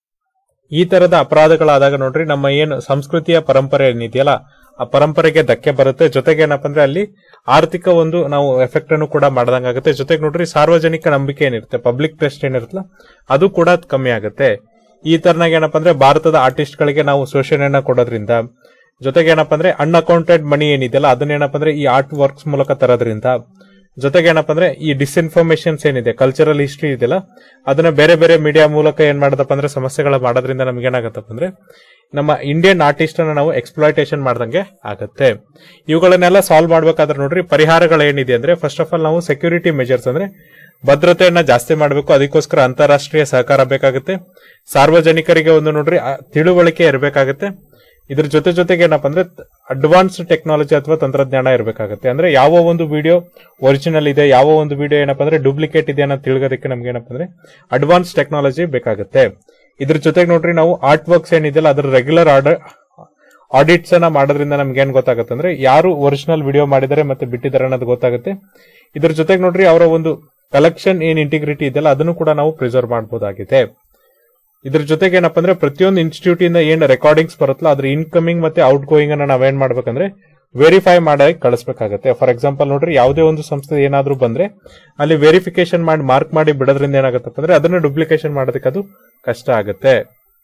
ಈ ತರದ ಅಪರಾಧಗಳಾದಾಗ ನೋಡ್ರಿ ನಮ್ಮ ಏನು ಸಂಸ್ಕೃತಿಯ ಪರಂಪರೆ ಏನಿದೆಯಲ್ಲ ಆ ಪರಂಪರೆಗೆ ಧಕ್ಕೆ ಬರುತ್ತೆ ಜೊತೆಗೆ ಏನಪ್ಪಾ ಅಂದ್ರೆ ಅಲ್ಲಿ ಆರ್ಥಿಕ ಒಂದು ನಾವು ಎಫೆಕ್ಟ್ ಅನ್ನು ಕೂಡ ಮಾಡ್ದಂಗಾಗುತ್ತೆ ಜೊತೆಗೆ ನೋಡ್ರಿ ಸಾರ್ವಜನಿಕ ನಂಬಿಕೆ ಏನಿರುತ್ತೆ ಪಬ್ಲಿಕ್ ಟ್ರಸ್ಟ್ ಏನಿರುತ್ತಲ್ಲ ಅದು ಕೂಡ ಕಮ್ಮಿ ಆಗುತ್ತೆ ಈ ತರನಾಗ ಏನಪ್ಪಾ ಅಂದ್ರೆ ಭಾರತದ ಆರ್ಟಿಸ್ಟ್ ಗಳಿಗೆ ನಾವು ಶೋಷಣೆಯನ್ನ ಕೊಡೋದ್ರಿಂದ ಜೊತೆಗೆ ಏನಪ್ಪಾ ಅಂದ್ರೆ ಅನ್ಅಕೌಂಟೆಡ್ ಮನಿ ಏನಿದೆಯಲ್ಲ ಅದನ್ನ ಏನಪ್ಪಾ ಅಂದ್ರೆ ಈ ಆರ್ಟ್ ವರ್ಕ್ಸ್ ಮೂಲಕ ತರೋದ್ರಿಂದ ಜೊತೆಗೆ ಏನಪ್ಪಾ ಅಂದ್ರೆ ಈ ಡಿಸ್ಇನ್ಫಾರ್ಮೇಶನ್ಸ್ ಏನಿದೆ ಕಲ್ಚರಲ್ ಹಿಸ್ಟ್ರಿ ಇದೆಯಲ್ಲ ಅದನ್ನ ಬೇರೆ ಬೇರೆ ಮೀಡಿಯಾ ಮೂಲಕ ಏನ್ ಮಾಡದಪ್ಪ ಅಂದ್ರೆ ಸಮಸ್ಯೆಗಳ ಮಾಡೋದ್ರಿಂದ ನಮ್ಗೆ ಏನಾಗತ್ತಪ್ಪ ಅಂದ್ರೆ ನಮ್ಮ ಇಂಡಿಯನ್ ಆರ್ಟಿಸ್ಟ್ ಅನ್ನ ನಾವು ಎಕ್ಸ್ಪ್ಲಾಯ್ಟೇಷನ್ ಮಾಡ್ದಂಗೆ ಆಗತ್ತೆ ಇವುಗಳನ್ನೆಲ್ಲ ಸಾಲ್ವ್ ಮಾಡ್ಬೇಕಾದ್ರೆ ನೋಡ್ರಿ ಪರಿಹಾರಗಳು ಏನಿದೆ ಅಂದ್ರೆ ಫಸ್ಟ್ ಆಫ್ ಆಲ್ ನಾವು ಸೆಕ್ಯೂರಿಟಿ ಮೆಜರ್ಸ್ ಅಂದ್ರೆ ಭದ್ರತೆಯನ್ನ ಜಾಸ್ತಿ ಮಾಡಬೇಕು ಅದಕ್ಕೋಸ್ಕರ ಅಂತಾರಾಷ್ಟ್ರೀಯ ಸಹಕಾರ ಬೇಕಾಗುತ್ತೆ ಸಾರ್ವಜನಿಕರಿಗೆ ಒಂದು ನೋಡ್ರಿ ಆ, ತಿಳುವಳಿಕೆ ಇರಬೇಕಾಗುತ್ತೆ ಇದ್ರ ಜೊತೆ ಜೊತೆಗೆ ಏನಪ್ಪಾ ಅಂದ್ರೆ ಅಡ್ವಾನ್ಸ್ ಟೆಕ್ನಾಲಜಿ ಅಥವಾ ತಂತ್ರಜ್ಞಾನ ಇರಬೇಕಾಗುತ್ತೆ ಅಂದ್ರೆ ಯಾವ ಒಂದು ವಿಡಿಯೋ ಒರಿಜಿನಲ್ ಇದೆ ಯಾವ ಒಂದು ವಿಡಿಯೋ ಏನಪ್ಪಾ ಅಂದ್ರೆ ಡೂಪ್ಲಿಕೇಟ್ ಇದೆ ಅನ್ನೋ ತಿಳ್ಗೋದಕ್ಕೆ ನಮ್ಗೆ ಏನಪ್ಪಾ ಅಂದ್ರೆ ಅಡ್ವಾನ್ಸ್ ಟೆಕ್ನಾಲಜಿ ಬೇಕಾಗುತ್ತೆ ಇದ್ರ ಜೊತೆಗೆ ನೋಡ್ರಿ ನಾವು ಆರ್ಟ್ ವರ್ಕ್ಸ್ ಏನಿದೆಯಲ್ಲ ಅದ್ರ ರೆಗ್ಯುಲರ್ ಆರ್ಡರ್ ಆಡಿಟ್ಸ್ ಅನ್ನ ಮಾಡೋದ್ರಿಂದ ನಮ್ಗೆ ಏನ್ ಗೊತ್ತಾಗುತ್ತೆ ಅಂದ್ರೆ ಯಾರು ಒರಿಜಿನಲ್ ವಿಡಿಯೋ ಮಾಡಿದ್ದಾರೆ ಮತ್ತೆ ಬಿಟ್ಟಿದ್ದಾರೆ ಅನ್ನೋದು ಗೊತ್ತಾಗುತ್ತೆ ಇದ್ರ ಜೊತೆಗೆ ನೋಡ್ರಿ ಅವರ ಒಂದು ಕಲೆಕ್ಷನ್ ಏನ್ ಇಂಟಿಗ್ರಿಟಿ ಇದೆಯಲ್ಲ ಅದನ್ನು ಕೂಡ ನಾವು ಪ್ರಿಸರ್ವ್ ಮಾಡಬಹುದಾಗಿದೆ ಇದ್ರ ಜೊತೆಗೆ ಏನಪ್ಪಾ ಅಂದ್ರೆ ಪ್ರತಿಯೊಂದು ಇನ್ಸ್ಟಿಟ್ಯೂಟ್ ಇಂದ ಏನ್ ರೆಕಾರ್ಡಿಂಗ್ಸ್ ಬರುತ್ತಲ್ಲ ಅದ್ರ ಇನ್ಕಮಿಂಗ್ ಮತ್ತೆ ಔಟ್ ಗೋಯಿಂಗ್ ಅನ್ನ ನಾವೇನ್ ಮಾಡ್ಬೇಕಂದ್ರೆ ವೆರಿಫೈ ಮಾಡಿ ಕಳಿಸ್ಬೇಕಾಗತ್ತೆ ಫಾರ್ ಎಕ್ಸಾಂಪಲ್ ನೋಡ್ರಿ ಯಾವುದೇ ಒಂದು ಸಂಸ್ಥೆ ಏನಾದ್ರೂ ಬಂದ್ರೆ ಅಲ್ಲಿ ವೆರಿಫಿಕೇಶನ್ ಮಾಡಿ ಮಾರ್ಕ್ ಮಾಡಿ ಬಿಡೋದ್ರಿಂದ ಏನಾಗುತ್ತಪ್ಪ ಅಂದ್ರೆ ಅದನ್ನ ಡುಪ್ಲಿಕೇಶನ್ ಮಾಡೋದಕ್ಕೆ ಅದು ಕಷ್ಟ ಆಗುತ್ತೆ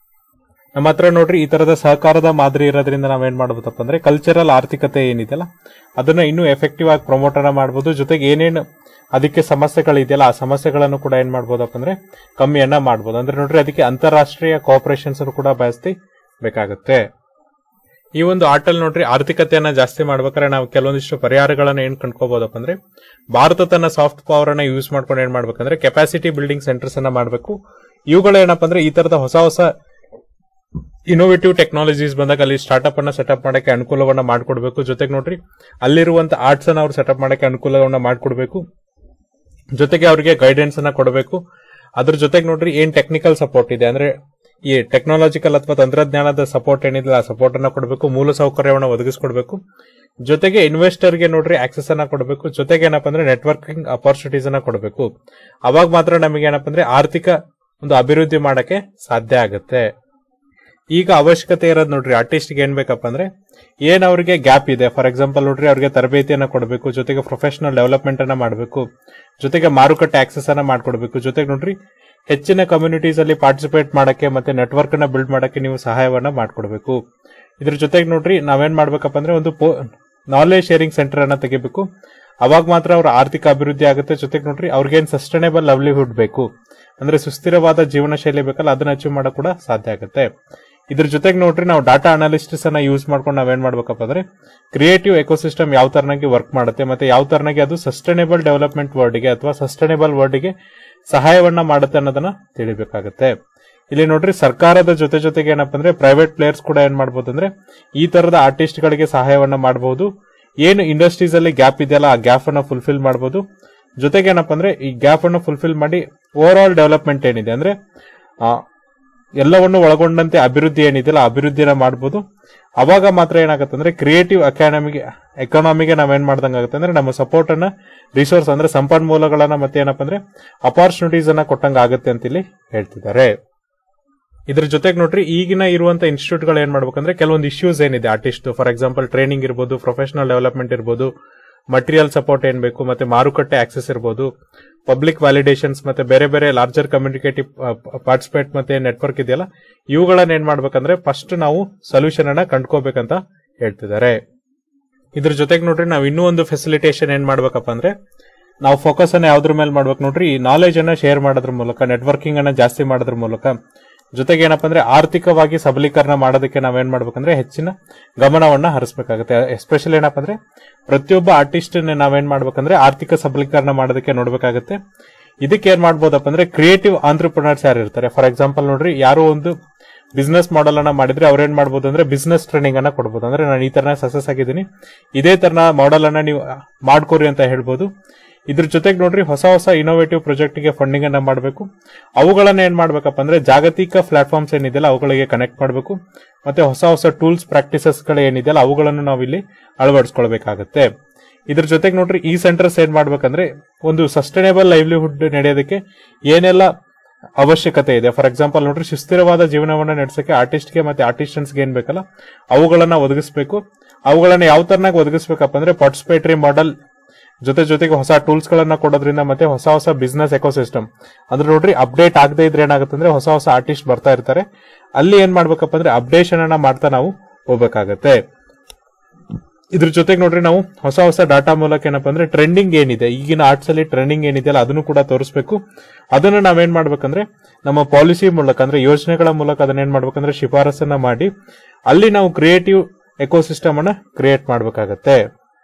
ನಮ್ಮ ಹತ್ರ ನೋಡ್ರಿ ಈ ತರದ ಸಹಕಾರದ ಮಾದರಿ ಇರೋದ್ರಿಂದ ನಾವೇನ್ ಮಾಡ್ಬೋದಪ್ಪ ಅಂದ್ರೆ ಕಲ್ಚರಲ್ ಆರ್ಥಿಕತೆ ಏನಿದೆಯಲ್ಲ ಅದನ್ನ ಇನ್ನೂ ಎಫೆಕ್ಟಿವ್ ಆಗಿ ಪ್ರಮೋಟ್ ಅನ್ನ ಮಾಡಬಹುದು ಜೊತೆಗೆ ಏನೇನು ಅದಕ್ಕೆ ಸಮಸ್ಯೆಗಳಿದೆಯಲ್ಲ ಆ ಸಮಸ್ಯೆಗಳನ್ನು ಕೂಡ ಏನ್ ಮಾಡ್ಬೋದಪ್ಪ ಅಂದ್ರೆ ಕಮ್ಮಿಯನ್ನ ಮಾಡ್ಬೋದು ಅಂದ್ರೆ ನೋಡ್ರಿ ಅದಕ್ಕೆ ಅಂತಾರಾಷ್ಟ್ರೀಯ ಕೋಆಪರೇಷನ್ಸ್ ಕೂಡ ಜಾಸ್ತಿ ಬೇಕಾಗುತ್ತೆ ಈ ಒಂದು ಆಟಲ್ ನೋಡ್ರಿ ಆರ್ಥಿಕತೆಯನ್ನ ಜಾಸ್ತಿ ಮಾಡ್ಬೇಕಾದ್ರೆ ನಾವು ಕೆಲವೊಂದಿಷ್ಟು ಪರಿಹಾರಗಳನ್ನ ಏನ್ ಕಂಡ್ಕೋಬಹುದಪ್ಪ ಅಂದ್ರೆ ಭಾರತ ತನ್ನ ಸಾಫ್ಟ್ ಪವರ್ ಅನ್ನ ಯೂಸ್ ಮಾಡ್ಕೊಂಡು ಏನ್ ಮಾಡ್ಬೇಕಂದ್ರೆ ಕೆಪಾಸಿಟಿ ಬಿಲ್ಡಿಂಗ್ ಸೆಂಟರ್ಸ್ ಅನ್ನ ಮಾಡಬೇಕು ಇವುಗಳು ಏನಪ್ಪ ಅಂದ್ರೆ ಈ ತರದ ಹೊಸ ಹೊಸ ಇನೋವೇಟಿವ್ ಟೆಕ್ನಾಲಜೀಸ್ ಬಂದಾಗ ಅಲ್ಲಿ ಸ್ಟಾರ್ಟ್ಅಪ್ ಅನ್ನ ಸೆಟಪ್ ಮಾಡಕ್ಕೆ ಅನುಕೂಲವನ್ನ ಮಾಡ್ಕೊಡ್ಬೇಕು ಜೊತೆಗೆ ನೋಡ್ರಿ ಅಲ್ಲಿರುವಂತ ಆರ್ಟ್ಸ್ ಅನ್ನ ಅವ್ರು ಸೆಟಪ್ ಮಾಡಕ್ಕೆ ಅನುಕೂಲವನ್ನ ಮಾಡ್ಕೊಡ್ಬೇಕು ಜೊತೆಗೆ ಅವರಿಗೆ ಗೈಡೆನ್ಸ್ ಅನ್ನ ಕೊಡಬೇಕು ಅದ್ರ ಜೊತೆಗೆ ನೋಡ್ರಿ ಏನ್ ಟೆಕ್ನಿಕಲ್ ಸಪೋರ್ಟ್ ಇದೆ ಅಂದ್ರೆ ಈ ಟೆಕ್ನಾಲಜಿಕಲ್ ಅಥವಾ ತಂತ್ರಜ್ಞಾನದ ಸಪೋರ್ಟ್ ಏನಿದೆ ಆ ಸಪೋರ್ಟ್ ಅನ್ನ ಕೊಡಬೇಕು ಮೂಲ ಸೌಕರ್ಯವನ್ನು ಒದಗಿಸ್ಕೊಡ್ಬೇಕು ಜೊತೆಗೆ ಇನ್ವೆಸ್ಟರ್ಗೆ ನೋಡ್ರಿ ಆಕ್ಸೆಸ್ ಅನ್ನ ಕೊಡಬೇಕು ಜೊತೆಗೆ ಏನಪ್ಪಾ ಅಂದ್ರೆ ನೆಟ್ವರ್ಕಿಂಗ್ ಅಪರ್ಚುನಿಟೀಸ್ ಅನ್ನ ಕೊಡಬೇಕು ಅವಾಗ ಮಾತ್ರ ನಮಗೆ ಏನಪ್ಪಾ ಅಂದ್ರೆ ಆರ್ಥಿಕ ಒಂದು ಅಭಿವೃದ್ಧಿ ಮಾಡಕ್ಕೆ ಸಾಧ್ಯ ಆಗುತ್ತೆ ಈಗ ಅವಶ್ಯಕತೆ ಇರೋದು ನೋಡ್ರಿ ಆರ್ಟಿಸ್ಟ್ಗೆ ಏನ್ ಬೇಕಪ್ಪ ಅಂದ್ರೆ ಏನ್ ಅವ್ರಿಗೆ ಗ್ಯಾಪ್ ಇದೆ ಫಾರ್ ಎಕ್ಸಾಂಪಲ್ ನೋಡ್ರಿ ಅವ್ರಿಗೆ ತರಬೇತಿಯನ್ನ ಕೊಡಬೇಕು ಜೊತೆಗೆ ಪ್ರೊಫೆಷನಲ್ ಡೆವಲಪ್ಮೆಂಟ್ ಅನ್ನ ಮಾಡಬೇಕು ಜೊತೆಗೆ ಮಾರುಕಟ್ಟೆ ಆಕ್ಸೆಸ್ ಅನ್ನ ಮಾಡ್ಕೊಡ್ಬೇಕು ಜೊತೆಗೆ ನೋಡ್ರಿ ಹೆಚ್ಚಿನ ಕಮ್ಯುನಿಟೀಸ್ ಅಲ್ಲಿ ಪಾರ್ಟಿಸಿಪೇಟ್ ಮಾಡಕ್ಕೆ ಮತ್ತೆ ನೆಟ್ವರ್ಕ್ ಅನ್ನ ಬಿಲ್ಡ್ ಮಾಡಕ್ಕೆ ನೀವು ಸಹಾಯವನ್ನ ಮಾಡ್ಕೊಡ್ಬೇಕು ಇದ್ರ ಜೊತೆಗೆ ನೋಡ್ರಿ ನಾವೇನ್ ಮಾಡ್ಬೇಕಪ್ಪ ಅಂದ್ರೆ ಒಂದು ನಾಲೆಜ್ ಶೇರಿಂಗ್ ಸೆಂಟರ್ ಅನ್ನ ತೆಗಿಬೇಕು ಅವಾಗ ಮಾತ್ರ ಅವ್ರ ಆರ್ಥಿಕ ಅಭಿವೃದ್ಧಿ ಆಗುತ್ತೆ ಜೊತೆಗೆ ನೋಡ್ರಿ ಅವ್ರಿಗೇನ್ ಸಸ್ಟೈನೇಬಲ್ ಲವ್ಲಿಹುಡ್ ಬೇಕು ಅಂದ್ರೆ ಸುಸ್ಥಿರವಾದ ಜೀವನ ಶೈಲಿ ಬೇಕಲ್ಲ ಅದನ್ನ ಅಚೀವ್ ಮಾಡಕ್ ಕೂಡ ಸಾಧ್ಯ ಆಗುತ್ತೆ ಇದ್ರ ಜೊತೆಗೆ ನೋಡ್ರಿ ನಾವು ಡಾಟಾ ಅನಾಲಿಸ್ಟಿಸ್ ಅನ್ನ ಯೂಸ್ ಮಾಡ್ಕೊಂಡು ನಾವೇನ್ ಮಾಡ್ಬೇಕಪ್ಪ ಅಂದ್ರೆ ಕ್ರಿಯೇಟಿವ್ ಎಕೋಸಿಸ್ಟಮ್ ಯಾವ ತರನಾಗಿ ವರ್ಕ್ ಮಾಡುತ್ತೆ ಮತ್ತೆ ಯಾವ ತರನಾಗಿ ಅದು ಸಸ್ಟೈನೇಬಲ್ ಡೆವಲಪ್ಮೆಂಟ್ ವರ್ಡ್ಗೆ ಅಥವಾ ಸಸ್ಟೈನೇಬಲ್ ವರ್ಡ್ಗೆ ಸಹಾಯವನ್ನ ಮಾಡುತ್ತೆ ಅನ್ನೋದನ್ನ ತಿಳಿಬೇಕಾಗುತ್ತೆ ಇಲ್ಲಿ ನೋಡ್ರಿ ಸರ್ಕಾರದ ಜೊತೆ ಜೊತೆಗೆ ಏನಪ್ಪ ಅಂದ್ರೆ ಪ್ರೈವೇಟ್ ಪ್ಲೇಯರ್ಸ್ ಕೂಡ ಏನ್ ಮಾಡ್ಬೋದು ಅಂದ್ರೆ ಈ ತರದ ಆರ್ಟಿಸ್ಟ್ ಗಳಿಗೆ ಸಹಾಯವನ್ನ ಮಾಡಬಹುದು ಏನು ಇಂಡಸ್ಟ್ರೀಸ್ ಅಲ್ಲಿ ಗ್ಯಾಪ್ ಇದೆಯಲ್ಲ ಆ ಗ್ಯಾಪ್ ಅನ್ನ ಫುಲ್ಫಿಲ್ ಮಾಡಬಹುದು ಜೊತೆಗೆ ಏನಪ್ಪ ಅಂದ್ರೆ ಈ ಗ್ಯಾಪ್ ಅನ್ನು ಫುಲ್ಫಿಲ್ ಮಾಡಿ ಓವರ್ ಆಲ್ ಡೆವಲಪ್ಮೆಂಟ್ ಏನಿದೆ ಅಂದ್ರೆ ಆ, ಎಲ್ಲವನ್ನು ಒಳಗೊಂಡಂತೆ ಅಭಿವೃದ್ಧಿ ಏನಿದೆಯಲ್ಲ ಆ ಅಭಿವೃದ್ಧಿನ ಮಾಡಬಹುದು ಅವಾಗ ಮಾತ್ರ ಏನಾಗುತ್ತೆ ಅಂದ್ರೆ ಕ್ರಿಯೇಟಿವ್ ಎಕಾನಮಿಗೆ ಎಕಾನಮಿಗೆ ನಾವೇನ್ ಮಾಡ್ದಂಗ ಆಗುತ್ತೆ ಅಂದ್ರೆ ನಮ್ಮ ಸಪೋರ್ಟ್ ಅನ್ನ ರಿಸೋರ್ಸ್ ಅಂದ್ರೆ ಸಂಪನ್ಮೂಲಗಳನ್ನ ಮತ್ತೆ ಏನಪ್ಪ ಅಂದ್ರೆ ಅಪಾರ್ಚುನಿಟೀಸ್ ಅನ್ನ ಕೊಟ್ಟಂಗ ಆಗುತ್ತೆ ಅಂತ ಇಲ್ಲಿ ಹೇಳ್ತಿದ್ದಾರೆ ಇದ್ರ ಜೊತೆಗೆ ನೋಡ್ರಿ ಈಗಿನ ಇರುವಂತ ಇನ್ಸ್ಟಿಟ್ಯೂಟ್ ಗಳು ಏನ್ ಮಾಡ್ಬೇಕಂದ್ರೆ ಕೆಲವೊಂದು ಇಶ್ಯೂಸ್ ಏನಿದೆ ಆರ್ಟಿಸ್ಟ್ ಫಾರ್ ಎಕ್ಸಾಂಪಲ್ ಟ್ರೈನಿಂಗ್ ಇರ್ಬೋದು ಪ್ರೊಫೆಷನಲ್ ಡೆವಲಪ್ಮೆಂಟ್ ಇರ್ಬೋದು ಮಟೀರಿಯಲ್ ಸಪೋರ್ಟ್ ಏನ್ ಬೇಕು ಮತ್ತೆ ಮಾರುಕಟ್ಟೆ ಆಕ್ಸೆಸ್ ಇರ್ಬೋದು ಪಬ್ಲಿಕ್ ವ್ಯಾಲಿಡೇಷನ್ಸ್ ಮತ್ತೆ ಬೇರೆ ಬೇರೆ ಲಾರ್ಜರ್ ಕಮ್ಯುನಿಕೇಟಿವ್ ಪಾರ್ಟಿಸಿಪೇಟ್ ಮತ್ತೆ ನೆಟ್ವರ್ಕ್ ಇದೆಯಲ್ಲ ಇವುಗಳನ್ನ ಏನ್ ಮಾಡ್ಬೇಕಂದ್ರೆ ಫಸ್ಟ್ ನಾವು ಸೊಲ್ಯೂಷನ್ ಅನ್ನ ಕಂಡ್ಕೋಬೇಕಂತ ಹೇಳ್ತಿದ್ದಾರೆ ಇದ್ರ ಜೊತೆಗೆ ನೋಡ್ರಿ ನಾವು ಇನ್ನೂ ಒಂದು ಫೆಸಿಲಿಟೇಷನ್ ಏನ್ ಮಾಡ್ಬೇಕಪ್ಪ ಅಂದ್ರೆ ನಾವು ಫೋಕಸ್ ಅನ್ನ ಯಾವ್ದ್ರ ಮೇಲೆ ಮಾಡ್ಬೇಕು ನೋಡ್ರಿ ಈ ನಾಲೆಜ್ ಅನ್ನ ಶೇರ್ ಮಾಡೋದ್ರ ಮೂಲಕ ನೆಟ್ವರ್ಕಿಂಗ್ ಅನ್ನ ಜಾಸ್ತಿ ಮಾಡೋದ್ರ ಮೂಲಕ ಜೊತೆಗೆ ಏನಪ್ಪ ಅಂದ್ರೆ ಆರ್ಥಿಕವಾಗಿ ಸಬಲೀಕರಣ ಮಾಡೋದಕ್ಕೆ ನಾವೇನ್ ಮಾಡ್ಬೇಕಂದ್ರೆ ಹೆಚ್ಚಿನ ಗಮನವನ್ನ ಹರಿಸಬೇಕಾಗುತ್ತೆ ಎಸ್ಪೆಷಲಿ ಏನಪ್ಪ ಅಂದ್ರೆ ಪ್ರತಿಯೊಬ್ಬ ಆರ್ಟಿಸ್ಟ್ ನಾವೇನ್ ಮಾಡ್ಬೇಕಂದ್ರೆ ಆರ್ಥಿಕ ಸಬಲೀಕರಣ ಮಾಡೋದಕ್ಕೆ ನೋಡ್ಬೇಕಾಗುತ್ತೆ ಇದಕ್ಕೆ ಏನ್ ಮಾಡ್ಬೋದಪ್ಪ ಅಂದ್ರೆ ಕ್ರಿಯೇಟಿವ್ ಆಂಟ್ರಪ್ರಿನರ್ಸ್ ಯಾರು ಇರ್ತಾರೆ ಫಾರ್ ಎಕ್ಸಾಂಪಲ್ ನೋಡ್ರಿ ಯಾರೋ ಒಂದು ಬಿಸ್ನೆಸ್ ಮಾಡೆಲ್ ಅನ್ನ ಮಾಡಿದ್ರೆ ಅವ್ರು ಏನ್ ಮಾಡ್ಬೋದು ಅಂದ್ರೆ ಬಿಸ್ನೆಸ್ ಟ್ರೈನಿಂಗ್ ಅನ್ನ ಕೊಡ್ಬೋದು ಅಂದ್ರೆ ನಾನು ಈ ತರ ಸಕ್ಸಸ್ ಆಗಿದ್ದೀನಿ ಇದೇ ತರ ಮಾಡೆಲ್ ಅನ್ನ ನೀವು ಮಾಡ್ಕೋರಿ ಅಂತ ಹೇಳ್ಬೋದು ಇದ್ರ ಜೊತೆಗೆ ನೋಡ್ರಿ ಹೊಸ ಹೊಸ ಇನೋವೇಟಿವ್ ಪ್ರಾಜೆಕ್ಟ್ ಗೆ ಫಂಡಿಂಗ್ ಅನ್ನ ಮಾಡಬೇಕು ಅವುಗಳನ್ನ ಏನ್ ಮಾಡ್ಬೇಕಪ್ಪ ಅಂದ್ರೆ ಜಾಗತಿಕ ಪ್ಲಾಟ್ಫಾರ್ಮ್ಸ್ ಏನಿದೆಯಲ್ಲ ಅವುಗಳಿಗೆ ಕನೆಕ್ಟ್ ಮಾಡಬೇಕು ಮತ್ತೆ ಹೊಸ ಹೊಸ ಟೂಲ್ಸ್ ಪ್ರಾಕ್ಟೀಸಸ್ ಗಳು ಏನಿದೆಯಲ್ಲ ಅವುಗಳನ್ನು ನಾವು ಇಲ್ಲಿ ಅಳವಡಿಸ್ಕೊಳ್ಬೇಕಾಗತ್ತೆ ಇದ್ರ ಜೊತೆಗೆ ನೋಡ್ರಿ ಈ ಸೆಂಟರ್ಸ್ ಏನ್ ಮಾಡ್ಬೇಕಂದ್ರೆ ಒಂದು ಸಸ್ಟೈನೇಬಲ್ ಲೈವ್ಲಿಹುಡ್ ನಡೆಯೋದಕ್ಕೆ ಏನೆಲ್ಲ ಅವಶ್ಯಕತೆ ಇದೆ ಫಾರ್ ಎಕ್ಸಾಂಪಲ್ ನೋಡ್ರಿ ಸುಸ್ಥಿರವಾದ ಜೀವನವನ್ನ ನಡೆಸಕ್ಕೆ ಆರ್ಟಿಸ್ಟ್ಗೆ ಮತ್ತೆ ಆರ್ಟಿಸ್ಟನ್ಸ್ಗೆ ಏನ್ ಬೇಕಲ್ಲ ಅವುಗಳನ್ನ ಒದಗಿಸಬೇಕು ಅವುಗಳನ್ನ ಯಾವ ತರನಾಗಿ ಒದಗಿಸ್ಬೇಕಪ್ಪ ಅಂದ್ರೆ ಪಾರ್ಟಿಸಿಪೇಟರಿ ಮಾಡೆಲ್ ಜೊತೆ ಜೊತೆಗೆ ಹೊಸ ಟೂಲ್ಸ್ ಗಳನ್ನ ಕೊಡೋದ್ರಿಂದ ಮತ್ತೆ ಹೊಸ ಹೊಸ ಬಿಸ್ನೆಸ್ ಎಕೋಸಿಸ್ಟಮ್ ಅಂದ್ರೆ ನೋಡ್ರಿ ಅಪ್ಡೇಟ್ ಆಗದೆ ಇದ್ರೆ ಏನಾಗುತ್ತೆ ಅಂದ್ರೆ ಹೊಸ ಹೊಸ ಆರ್ಟಿಸ್ಟ್ ಬರ್ತಾ ಇರ್ತಾರೆ ಅಲ್ಲಿ ಏನ್ ಮಾಡ್ಬೇಕಪ್ಪ ಅಂದ್ರೆ ಅಪ್ಡೇಷನ್ ಅನ್ನ ಮಾಡ್ತಾ ನಾವು ಹೋಗ್ಬೇಕಾಗತ್ತೆ ಇದ್ರ ಜೊತೆಗೆ ನೋಡ್ರಿ ನಾವು ಹೊಸ ಹೊಸ ಡಾಟಾ ಮೂಲಕ ಏನಪ್ಪಾ ಅಂದ್ರೆ ಟ್ರೆಂಡಿಂಗ್ ಏನಿದೆ ಈಗಿನ ಆರ್ಟ್ಸ್ ಅಲ್ಲಿ ಟ್ರೆಂಡಿಂಗ್ ಏನಿದೆಯಲ್ಲ ಅದನ್ನು ಕೂಡ ತೋರಿಸಬೇಕು ಅದನ್ನ ನಾವೇನ್ ಮಾಡ್ಬೇಕಂದ್ರೆ ನಮ್ಮ ಪಾಲಿಸಿ ಮೂಲಕ ಅಂದ್ರೆ ಯೋಜನೆಗಳ ಮೂಲಕ ಅದನ್ನ ಏನ್ ಮಾಡ್ಬೇಕಂದ್ರೆ ಶಿಫಾರಸನ್ನ ಮಾಡಿ ಅಲ್ಲಿ ನಾವು ಕ್ರಿಯೇಟಿವ್ ಎಕೋಸಿಸ್ಟಮ್ ಅನ್ನ ಕ್ರಿಯೇಟ್ ಮಾಡ್ಬೇಕಾಗತ್ತೆ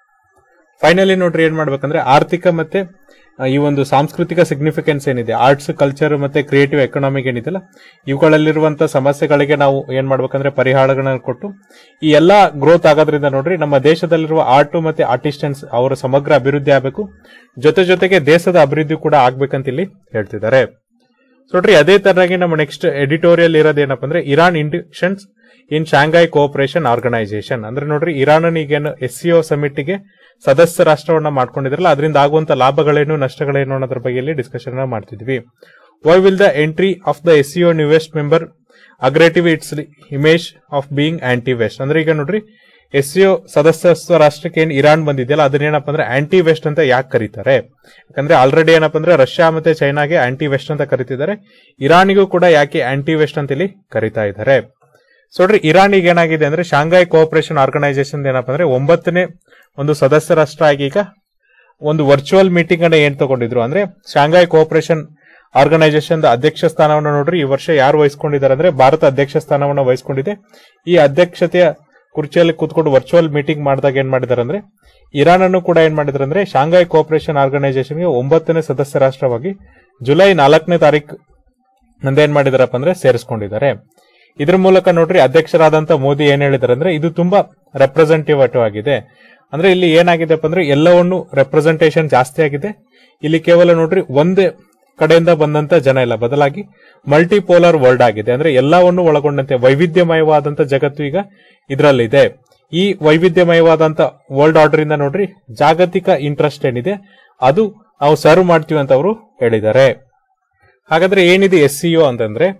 ಫೈನಲಿ ನೋಡ್ರಿ ಏನ್ ಮಾಡ್ಬೇಕಂದ್ರೆ ಆರ್ಥಿಕ ಮತ್ತೆ ಆ, ಈ ಒಂದು ಸಾಂಸ್ಕೃತಿಕ ಸಿಗ್ನಿಫಿಕೆನ್ಸ್ ಏನಿದೆ ಆರ್ಟ್ಸ್ ಕಲ್ಚರ್ ಮತ್ತೆ ಕ್ರಿಯೇಟಿವ್ ಎಕನಾಮಿಕ್ ಏನಿದೆಲ್ಲ ಇವುಗಳಲ್ಲಿರುವಂತ ಸಮಸ್ಯೆಗಳಿಗೆ ನಾವು ಏನ್ ಮಾಡ್ಬೇಕಂದ್ರೆ ಪರಿಹಾರಗಳನ್ನ ಕೊಟ್ಟು ಈ ಎಲ್ಲಾ ಗ್ರೋತ್ ಆಗೋದ್ರಿಂದ ನೋಡ್ರಿ ನಮ್ಮ ದೇಶದಲ್ಲಿರುವ ಆರ್ಟ್ ಮತ್ತೆ ಆರ್ಟಿಸ್ಟನ್ಸ್ ಅವರ ಸಮಗ್ರ ಅಭಿವೃದ್ಧಿ ಆಗಬೇಕು ಜೊತೆ ಜೊತೆಗೆ ದೇಶದ ಅಭಿವೃದ್ಧಿ ಕೂಡ ಆಗ್ಬೇಕಂತ ಇಲ್ಲಿ ಹೇಳ್ತಿದ್ದಾರೆ ನೋಡ್ರಿ ಅದೇ ತರನಾಗಿ ನಮ್ಮ ನೆಕ್ಸ್ಟ್ ಎಡಿಟೋರಿಯಲ್ ಇರೋದೇನಪ್ಪ ಅಂದ್ರೆ Iran inductions in Shanghai cooperation Organisation ಅಂದ್ರೆ ನೋಡ್ರಿ ಇರಾನ್ ಈಗೇನು ಎಸ್ ಸಿಒ ಸಮಿಟ್ಗೆ ಸದಸ್ಯ ರಾಷ್ಟ್ರವನ್ನ ಮಾಡ್ಕೊಂಡಿದ್ರಲ್ಲ ಅದರಿಂದ ಆಗುವಂತ ಲಾಭಗಳೇನು ನಷ್ಟಗಳೇನು ಅನ್ನೋದ್ರ ಬಗ್ಗೆ ಇಲ್ಲಿ ಡಿಸ್ಕಷನ್ ಮಾಡ್ತಿದ್ವಿ why will the entry of the S CO newest member aggravate its image of being anti West ಅಂದ್ರೆ ಈಗ ನೋಡ್ರಿ ಎಸ್ ಸಿಒ ಸದಸ್ಯತ್ವ ರಾಷ್ಟ್ರಕ್ಕೆ ಏನ್ ಇರಾನ್ ಬಂದಿದೆಯಲ್ಲ ಅದನ್ನೇನಪ್ಪ ಅಂದ್ರೆ ಆಂಟಿ ವೆಸ್ಟ್ ಅಂತ ಯಾಕೆ ಕರೀತಾರೆ ಯಾಕಂದ್ರೆ ಆಲ್ರೆಡಿ ಏನಪ್ಪ ಅಂದ್ರೆ ರಷ್ಯಾ ಮತ್ತೆ ಚೈನಾಗೆ ಆಂಟಿ ವೆಸ್ಟ್ ಅಂತ ಕರಿತಿದ್ದಾರೆ ಇರಾನಿಗೂ ಕೂಡ ಯಾಕೆ ಆಂಟಿ ವೆಸ್ಟ್ ಅಂತ ಇಲ್ಲಿ ಕರಿತಾ ಇದ್ದಾರೆ ಸೊ ನೋಡ್ರಿ ಇರಾನಿಗೆ ಏನಾಗಿದೆ ಅಂದ್ರೆ ಶಾಂಘೈ ಕೋಆಪರೇಷನ್ ಆರ್ಗನೈಸೇಷನ್ ಏನಪ್ಪ ಅಂದ್ರೆ ಒಂಬತ್ತನೇ ಒಂದು ಸದಸ್ಯ ರಾಷ್ಟ್ರ ಆಗಿ ಈಗ ಒಂದು ವರ್ಚುವಲ್ ಮೀಟಿಂಗ್ ಅನ್ನ ಏನ್ ತಗೊಂಡಿದ್ರು ಅಂದ್ರೆ ಶಾಂಘೈ ಕೋಆಪರೇಷನ್ ಆರ್ಗನೈಸೇಷನ್ ಅಧ್ಯಕ್ಷ ಸ್ಥಾನವನ್ನು ನೋಡ್ರಿ ಈ ವರ್ಷ ಯಾರು ವಹಿಸ್ಕೊಂಡಿದ್ದಾರೆ ಅಂದ್ರೆ ಭಾರತ ಅಧ್ಯಕ್ಷ ಸ್ಥಾನವನ್ನು ವಹಿಸ್ಕೊಂಡಿದೆ ಈ ಅಧ್ಯಕ್ಷತೆಯ ಕುರ್ಚಿಯಲ್ಲಿ ಕೂತ್ಕೊಂಡು ವರ್ಚುವಲ್ ಮೀಟಿಂಗ್ ಮಾಡಿದಾಗ ಏನ್ ಮಾಡಿದಾರೆ ಅಂದ್ರೆ ಇರಾನ್ ಅನ್ನು ಕೂಡ ಏನ್ ಮಾಡಿದಾರೆ ಅಂದ್ರೆ ಶಾಂಘೈ ಕೋಆಪರೇಷನ್ ಆರ್ಗನೈಸೇಷನ್ಗೆ ಒಂಬತ್ತನೇ ಸದಸ್ಯ ರಾಷ್ಟ್ರವಾಗಿ ಜುಲೈ ನಾಲ್ಕನೇ ತಾರೀಕು ನಂದೇನ್ ಮಾಡಿದಾರಪ್ಪ ಅಂದ್ರೆ ಸೇರಿಸ್ಕೊಂಡಿದ್ದಾರೆ ಇದ್ರ ಮೂಲಕ ನೋಡ್ರಿ ಅಧ್ಯಕ್ಷರಾದಂತ ಮೋದಿ ಏನ್ ಹೇಳಿದಾರೆ ಅಂದ್ರೆ ಇದು ತುಂಬಾ ರೆಪ್ರೆಸೆಂಟೇಟಿವ್ ಆಗಿದೆ ಅಂದ್ರೆ ಇಲ್ಲಿ ಏನಾಗಿದೆಪ್ಪ ಅಂದ್ರೆ ಎಲ್ಲವನ್ನು ರೆಪ್ರೆಸೆಂಟೇಷನ್ ಜಾಸ್ತಿ ಆಗಿದೆ ಇಲ್ಲಿ ಕೇವಲ ನೋಡ್ರಿ ಒಂದೇ ಕಡೆಯಿಂದ ಬಂದಂತ ಜನ ಇಲ್ಲ ಬದಲಾಗಿ ಮಲ್ಟಿಪೋಲಾರ್ ವರ್ಲ್ಡ್ ಆಗಿದೆ ಅಂದ್ರೆ ಎಲ್ಲವನ್ನು ಒಳಗೊಂಡಂತೆ ವೈವಿಧ್ಯಮಯವಾದಂತ ಜಗತ್ತು ಈಗ ಇದರಲ್ಲಿದೆ ಈ ವೈವಿಧ್ಯಮಯವಾದಂತ ವರ್ಲ್ಡ್ ಆರ್ಡರ್ ಇಂದ ನೋಡ್ರಿ ಜಾಗತಿಕ ಇಂಟ್ರೆಸ್ಟ್ ಏನಿದೆ ಅದು ನಾವು ಸರ್ವ್ ಮಾಡ್ತೀವಿ ಅಂತ ಅವರು ಹೇಳಿದ್ದಾರೆ ಹಾಗಾದ್ರೆ ಏನಿದೆ ಎಸ್ ಸಿಒ ಅಂತಂದ್ರೆ